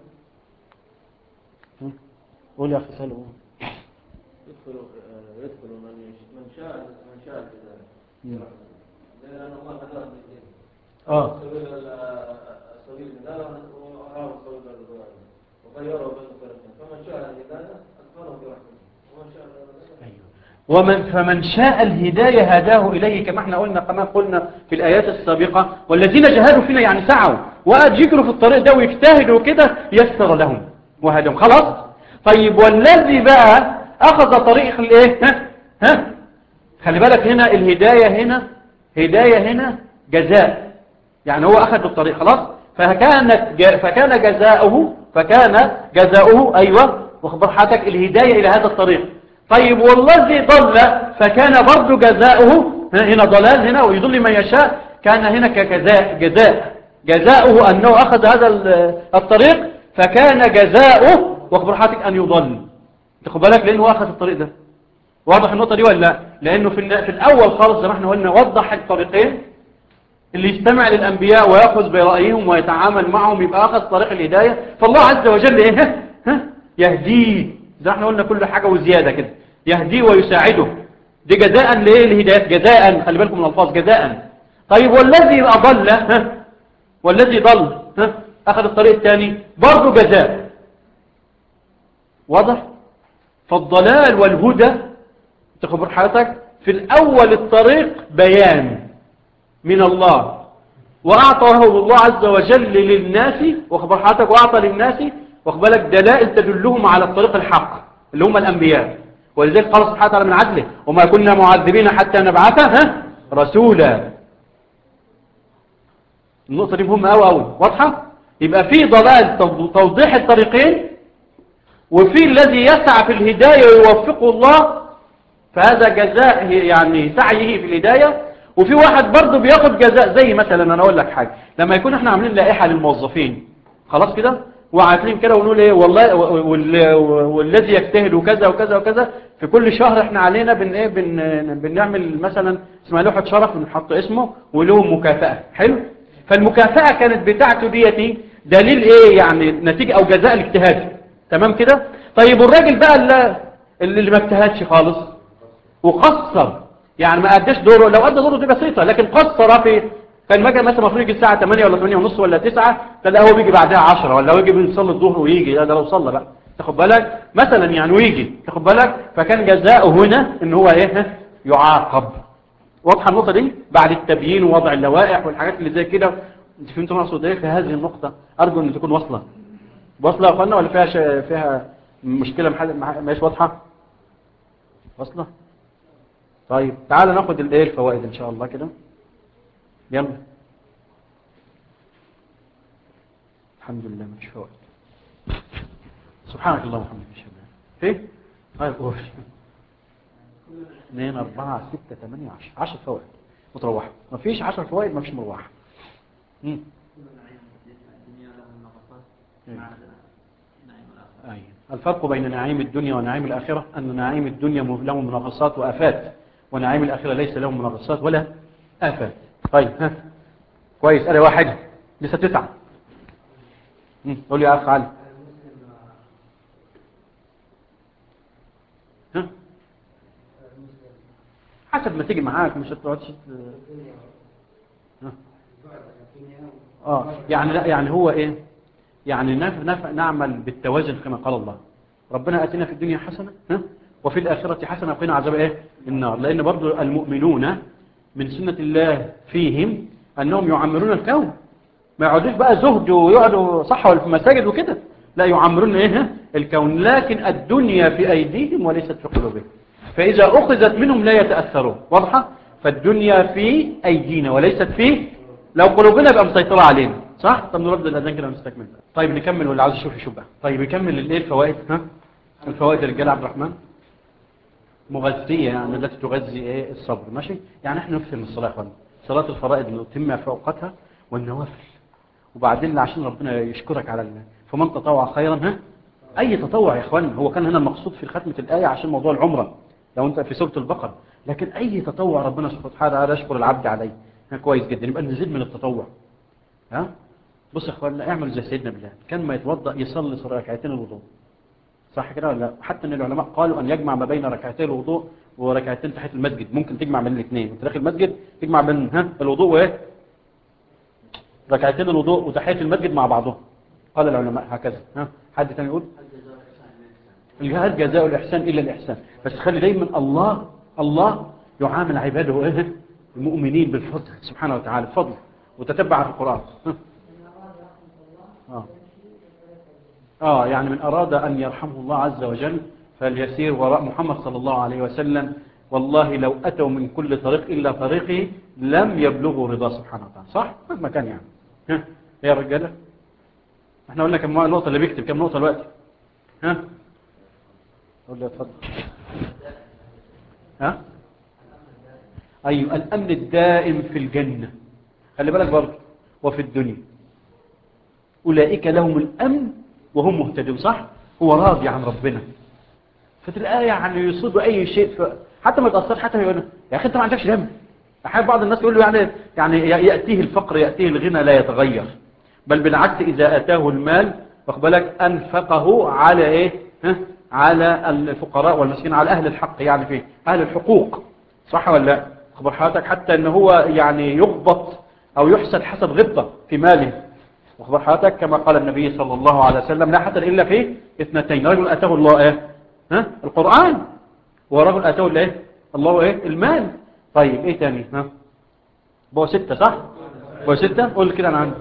قول يا اخي سالم يدخل يدخل من من شاء من شاء كذلك لأن الله هداه اه سبيل سبيل الهداية وأراه سبيل الرضوان وخيره بين الطريقين فمن شاء الهداية أدخله في رحمته ومن شاء الهداية ومن فمن شاء الهداية هداه إليه كما احنا قلنا كما قلنا في الآيات السابقة والذين جهادوا فينا يعني سعوا وقد يجروا في الطريق ده ويجتهدوا كده يسر لهم وهدهم خلاص طيب والذي بقى أخذ طريق الايه ها ها خلي بالك هنا الهداية هنا هداية هنا جزاء يعني هو أخذ الطريق خلاص فكانت ج- فكان جزاؤه فكان جزاؤه أيوة واخبر حضرتك الهداية إلى هذا الطريق طيب والذي ضل فكان برضه جزاؤه هنا ضلال هنا ويضل من يشاء كان هنا كجزاء جزاء جزاؤه أنه أخذ هذا ال- الطريق فكان جزاؤه واخبر حضرتك أن يضل تاخد بالك لأنه أخذ الطريق ده واضح النقطة دي ولا لا لأنه في, ال- في الأول خالص زي ما احنا قلنا وضح الطريقين اللي يستمع للأنبياء ويأخذ برأيهم ويتعامل معهم يبقى أخذ طريق الهداية فالله عز وجل إيه ها؟ ها؟ يهديه زي ما احنا قلنا كل حاجة وزيادة كده يهديه ويساعده دي جزاء لإيه الهدايات جزاء خلي بالكم من الألفاظ جزاء طيب والذي أضل ها؟ والذي ضل ها؟ أخذ الطريق الثاني برضه جزاء واضح فالضلال والهدى تخبر حضرتك في الأول الطريق بيان من الله وأعطاه الله عز وجل للناس وخبر حضرتك وأعطى للناس وخبرك دلائل تدلهم على الطريق الحق اللي هم الأنبياء ولذلك قال سبحانه وتعالى من عدله وما كنا معذبين حتى نبعث ها رسولا النقطة دي مهمة أوي أوي واضحة يبقى في ضلال توض- توضيح الطريقين وفي الذي يسعى في الهداية ويوفقه الله فهذا جزاء يعني سعيه في الهداية وفي واحد برضه بياخد جزاء زي مثلا انا اقول لك حاجة لما يكون احنا عاملين لائحة للموظفين خلاص كده وعاتلين كده ونقول ايه والله وال- والذي يجتهد وكذا وكذا وكذا في كل شهر احنا علينا بن ايه بن بنعمل مثلا اسمها لوحة شرف بنحط اسمه وله مكافأة حلو فالمكافأة كانت بتاعته ديتي دليل ايه يعني نتيجة او جزاء الاجتهاد تمام كده طيب والراجل بقى اللي, اللي ما اجتهدش خالص وقصر يعني ما اداش دوره لو ادى دوره دي بسيطة لكن قصر في كان مجا مثلا المفروض يجي الساعة 8 ولا 8 ونص ولا 9 لا هو بيجي بعدها 10 ولا هو يجي بيصلي الظهر ويجي لا ده لو صلى بقى تاخد بالك مثلا يعني ويجي تاخد بالك فكان جزاؤه هنا ان هو ايه يعاقب واضحه النقطه دي بعد التبيين ووضع اللوائح والحاجات اللي زي كده انت فهمتوا ما اقصد ايه في هذه النقطه ارجو ان تكون واصله واصله يا اخوانا ولا فيها ش... فيها مشكله محل مع- مش واضحه واصله طيب تعال ناخد الايه الفوائد ان شاء الله كده يلا الحمد لله مش فوائد سبحانك اللهم وبحمدك اشهد ان لا ايه طيب قول 2 4 6 8 10 10 فوائد وتروحوا مفيش 10 فوائد مفيش مروحه امم أي. الفرق بين نعيم الدنيا ونعيم الآخرة أن نعيم الدنيا له منغصات وآفات ونعيم الآخرة ليس له منغصات ولا آفات طيب ها كويس أنا واحد لسه تسعة مم. قول لي يا أخ علي ها حسب ما تيجي معاك مش هتقعدش ت- ها اه يعني لا يعني هو ايه يعني نف نف نعمل بالتوازن كما قال الله ربنا اتنا في الدنيا حسنه ها وفي الاخره حسنه وقنا عذاب ايه النار لان برضو المؤمنون من سنه الله فيهم انهم يعمرون الكون ما يقعدوش بقى زهد ويقعدوا صح ولا في مساجد وكده لا يعمرون ايه الكون لكن الدنيا في ايديهم وليست في قلوبهم فاذا اخذت منهم لا يتاثرون واضحه فالدنيا في ايدينا وليست في لو قلوبنا يبقى مسيطره علينا صح طب نرد الاذان كده ونستكمل طيب نكمل واللي عاوز يشوف يشوف بقى طيب نكمل الايه الفوائد ها الفوائد الرجال عبد الرحمن مغذية يعني التي تغذي ايه الصبر ماشي يعني احنا نكثر من الصلاة يا اخوانا صلاة الفرائض اللي تتم في اوقاتها والنوافل وبعدين عشان ربنا يشكرك على ال... فمن تطوع خيرا ها اي تطوع يا اخوانا هو كان هنا المقصود في ختمة الآية عشان موضوع العمرة لو انت في سورة البقرة لكن اي تطوع ربنا سبحانه وتعالى يشكر العبد عليه ها كويس جدا يبقى نزيد من التطوع ها بص يا اخوانا اعملوا زي سيدنا بلال كان ما يتوضا يصلي صلاة ركعتين الوضوء صح كده ولا لا حتى ان العلماء قالوا ان يجمع ما بين ركعتي الوضوء وركعتين تحت المسجد ممكن تجمع بين الاثنين وانت داخل المسجد تجمع بين ها الوضوء وايه ركعتين الوضوء وتحيه المسجد مع بعضهم قال العلماء هكذا ها حد ثاني يقول الجهاد جزاء الاحسان الا الاحسان بس خلي دايما الله الله يعامل عباده ايه المؤمنين بالفضل سبحانه وتعالى بفضل وتتبع في القران ها آه. آه يعني من أراد أن يرحمه الله عز وجل فليسير وراء محمد صلى الله عليه وسلم والله لو أتوا من كل طريق إلا طريقه لم يبلغوا رضا سبحانه وتعالى صح؟ مهما كان يعني ها يا رجالة احنا قلنا كم نقطة اللي بيكتب كم نقطة الوقت ها قول لي اتفضل ها أيوة الأمن الدائم في الجنة خلي بالك برضه وفي الدنيا أولئك لهم الأمن وهم مهتدون صح هو راضي عن ربنا فتلاقيه يعني يصيب أي شيء ف... حتى ما يتأثر حتى يقول يا أخي أنت ما عندكش دم أحيانا بعض الناس يقول له يعني يعني يأتيه الفقر يأتيه الغنى لا يتغير بل بالعكس إذا أتاه المال بالك أنفقه على إيه ها؟ على الفقراء والمسكين على أهل الحق يعني في أهل الحقوق صح ولا لا خبر حضرتك حتى أنه هو يعني يغبط أو يحسد حسد غبطة في ماله وخبر حضرتك كما قال النبي صلى الله عليه وسلم لا حسد إلا في اثنتين رجل أتاه الله إيه ها القرآن ورجل أتاه الايه الله إيه المال طيب إيه تاني ها بقى ستة صح بقى ستة قول كده أنا عندي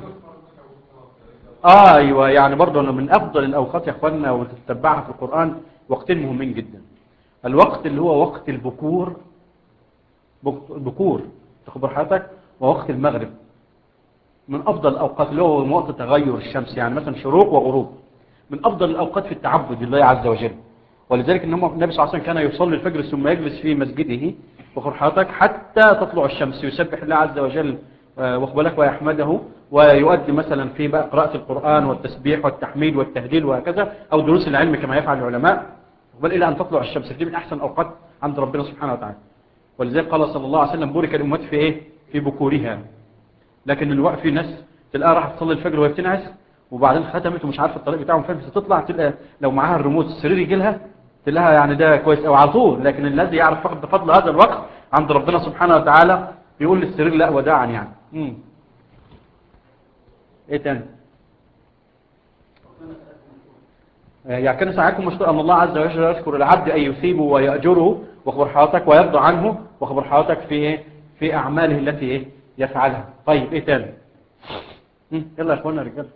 آه أيوة يعني برضه أنه من أفضل الأوقات يا أخوانا وتتبعها في القرآن وقتين مهمين جدا الوقت اللي هو وقت البكور بك- البكور تخبر حضرتك ووقت المغرب من أفضل الأوقات اللي هو وقت تغير الشمس يعني مثلا شروق وغروب من أفضل الأوقات في التعبد لله عز وجل ولذلك إن هم- النبي صلى الله عليه وسلم كان يصلي الفجر ثم يجلس في مسجده وخبر حضرتك حتى تطلع الشمس يسبح الله عز وجل آه، واخبالك ويحمده ويؤدي مثلا في بقى قراءة القرآن والتسبيح والتحميد والتهليل وهكذا أو دروس العلم كما يفعل العلماء بل إلى أن تطلع الشمس دي من أحسن الأوقات عند ربنا سبحانه وتعالى ولذلك قال صلى الله عليه وسلم بورك الأمات في إيه؟ في بكورها لكن الوقت في ناس تلاقيها راح تصلي الفجر وهي بتنعس وبعدين ختمت ومش عارفه الطريق بتاعهم فين فتطلع تلقى لو معاها الريموت السرير يجي لها تلاقيها يعني ده كويس او على طول لكن الذي يعرف فقد فضل هذا الوقت عند ربنا سبحانه وتعالى يقول للسرير لا وداعا يعني امم ايه تاني يعني كان ساعتكم مشكور أن الله عز وجل يذكر العبد أن يثيبه ويأجره وخبر حياتك ويرضى عنه وخبر حياتك في إيه؟ في أعماله التي إيه؟ يفعلها طيب إيه تاني مم، يلا يا إخوانا رجال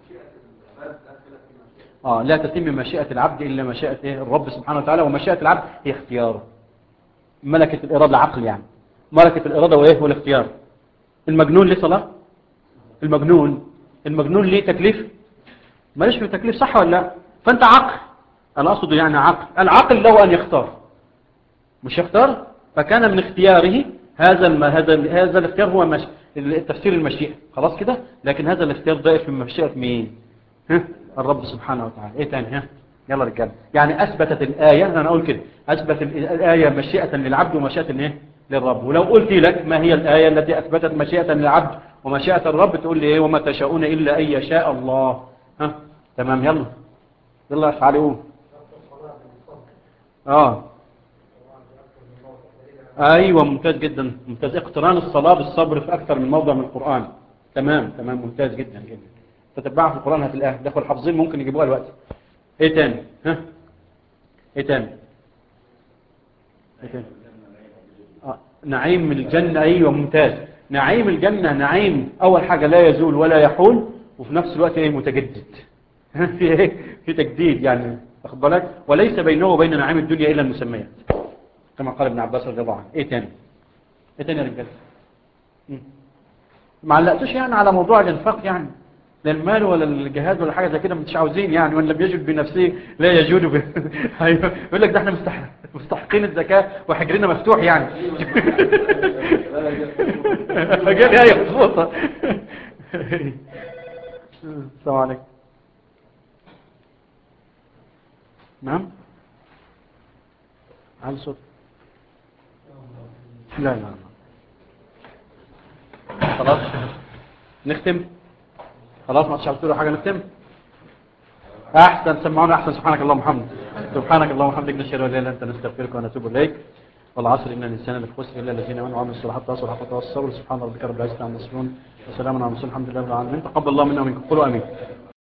آه لا تتم مشيئة العبد إلا مشيئة إيه؟ الرب سبحانه وتعالى ومشيئة العبد هي اختياره ملكة الإرادة العقل يعني ملكة الإرادة وإيه والاختيار المجنون ليه صلاة المجنون المجنون ليه تكليف ماليش في تكليف صح ولا لا فانت عقل انا اقصد يعني عقل العقل له ان يختار مش يختار فكان من اختياره هذا الم... هذا ال... هذا الاختيار هو مش... التفسير المشيئة خلاص كده لكن هذا الاختيار ضائف من مشيئة مين ها؟ الرب سبحانه وتعالى ايه تاني ها يلا رجال يعني اثبتت الايه انا اقول كده اثبت ال- الايه مشيئه للعبد ومشيئه لايه للرب ولو قلت لك ما هي الايه التي اثبتت مشيئه للعبد ومشيئه الرب تقول لي ايه وما تشاءون الا ان يشاء الله ها تمام يلا يلا افعلوا قول. اه ايوه ممتاز جدا ممتاز اقتران الصلاه بالصبر في اكثر من موضع من القران تمام تمام ممتاز جدا جدا تتبعها في القران هتلاقيها دخل حافظين ممكن يجيبوها دلوقتي ايه تاني ها ايه تاني ايه تاني آه. نعيم الجنة ايوه ممتاز نعيم الجنة نعيم اول حاجة لا يزول ولا يحول وفي نفس الوقت ايه متجدد ها؟ في ايه في تجديد يعني واخد بالك وليس بينه وبين نعيم الدنيا الا المسميات كما قال ابن عباس رضي الله عنه ايه تاني ايه تاني يا رجاله مم. ما علقتوش يعني على موضوع الانفاق يعني لا المال ولا الجهاد ولا حاجه زي كده مش عاوزين يعني وان لم يجد بنفسه لا يجود ب... ايوه يقول لك ده احنا مستحق... مستحقين الزكاه وحجرنا مفتوح يعني جالي هي مظبوطه السلام عليكم نعم على صوت لا لا لا خلاص نختم خلاص ما تشعر تقولوا حاجة نختم أحسن سمعونا أحسن سبحانك اللهم وبحمدك سبحانك اللهم وبحمدك نشهد أن لا إله إلا أنت نستغفرك ونتوب إليك والعصر إن الإنسان لفي خسر إلا الذين آمنوا وعملوا الصالحات تواصوا بالحق وتواصوا بالصبر سبحان ربك رب العزة عما يصفون وسلام على المرسلين الحمد لله رب العالمين تقبل الله منا ومنكم قولوا آمين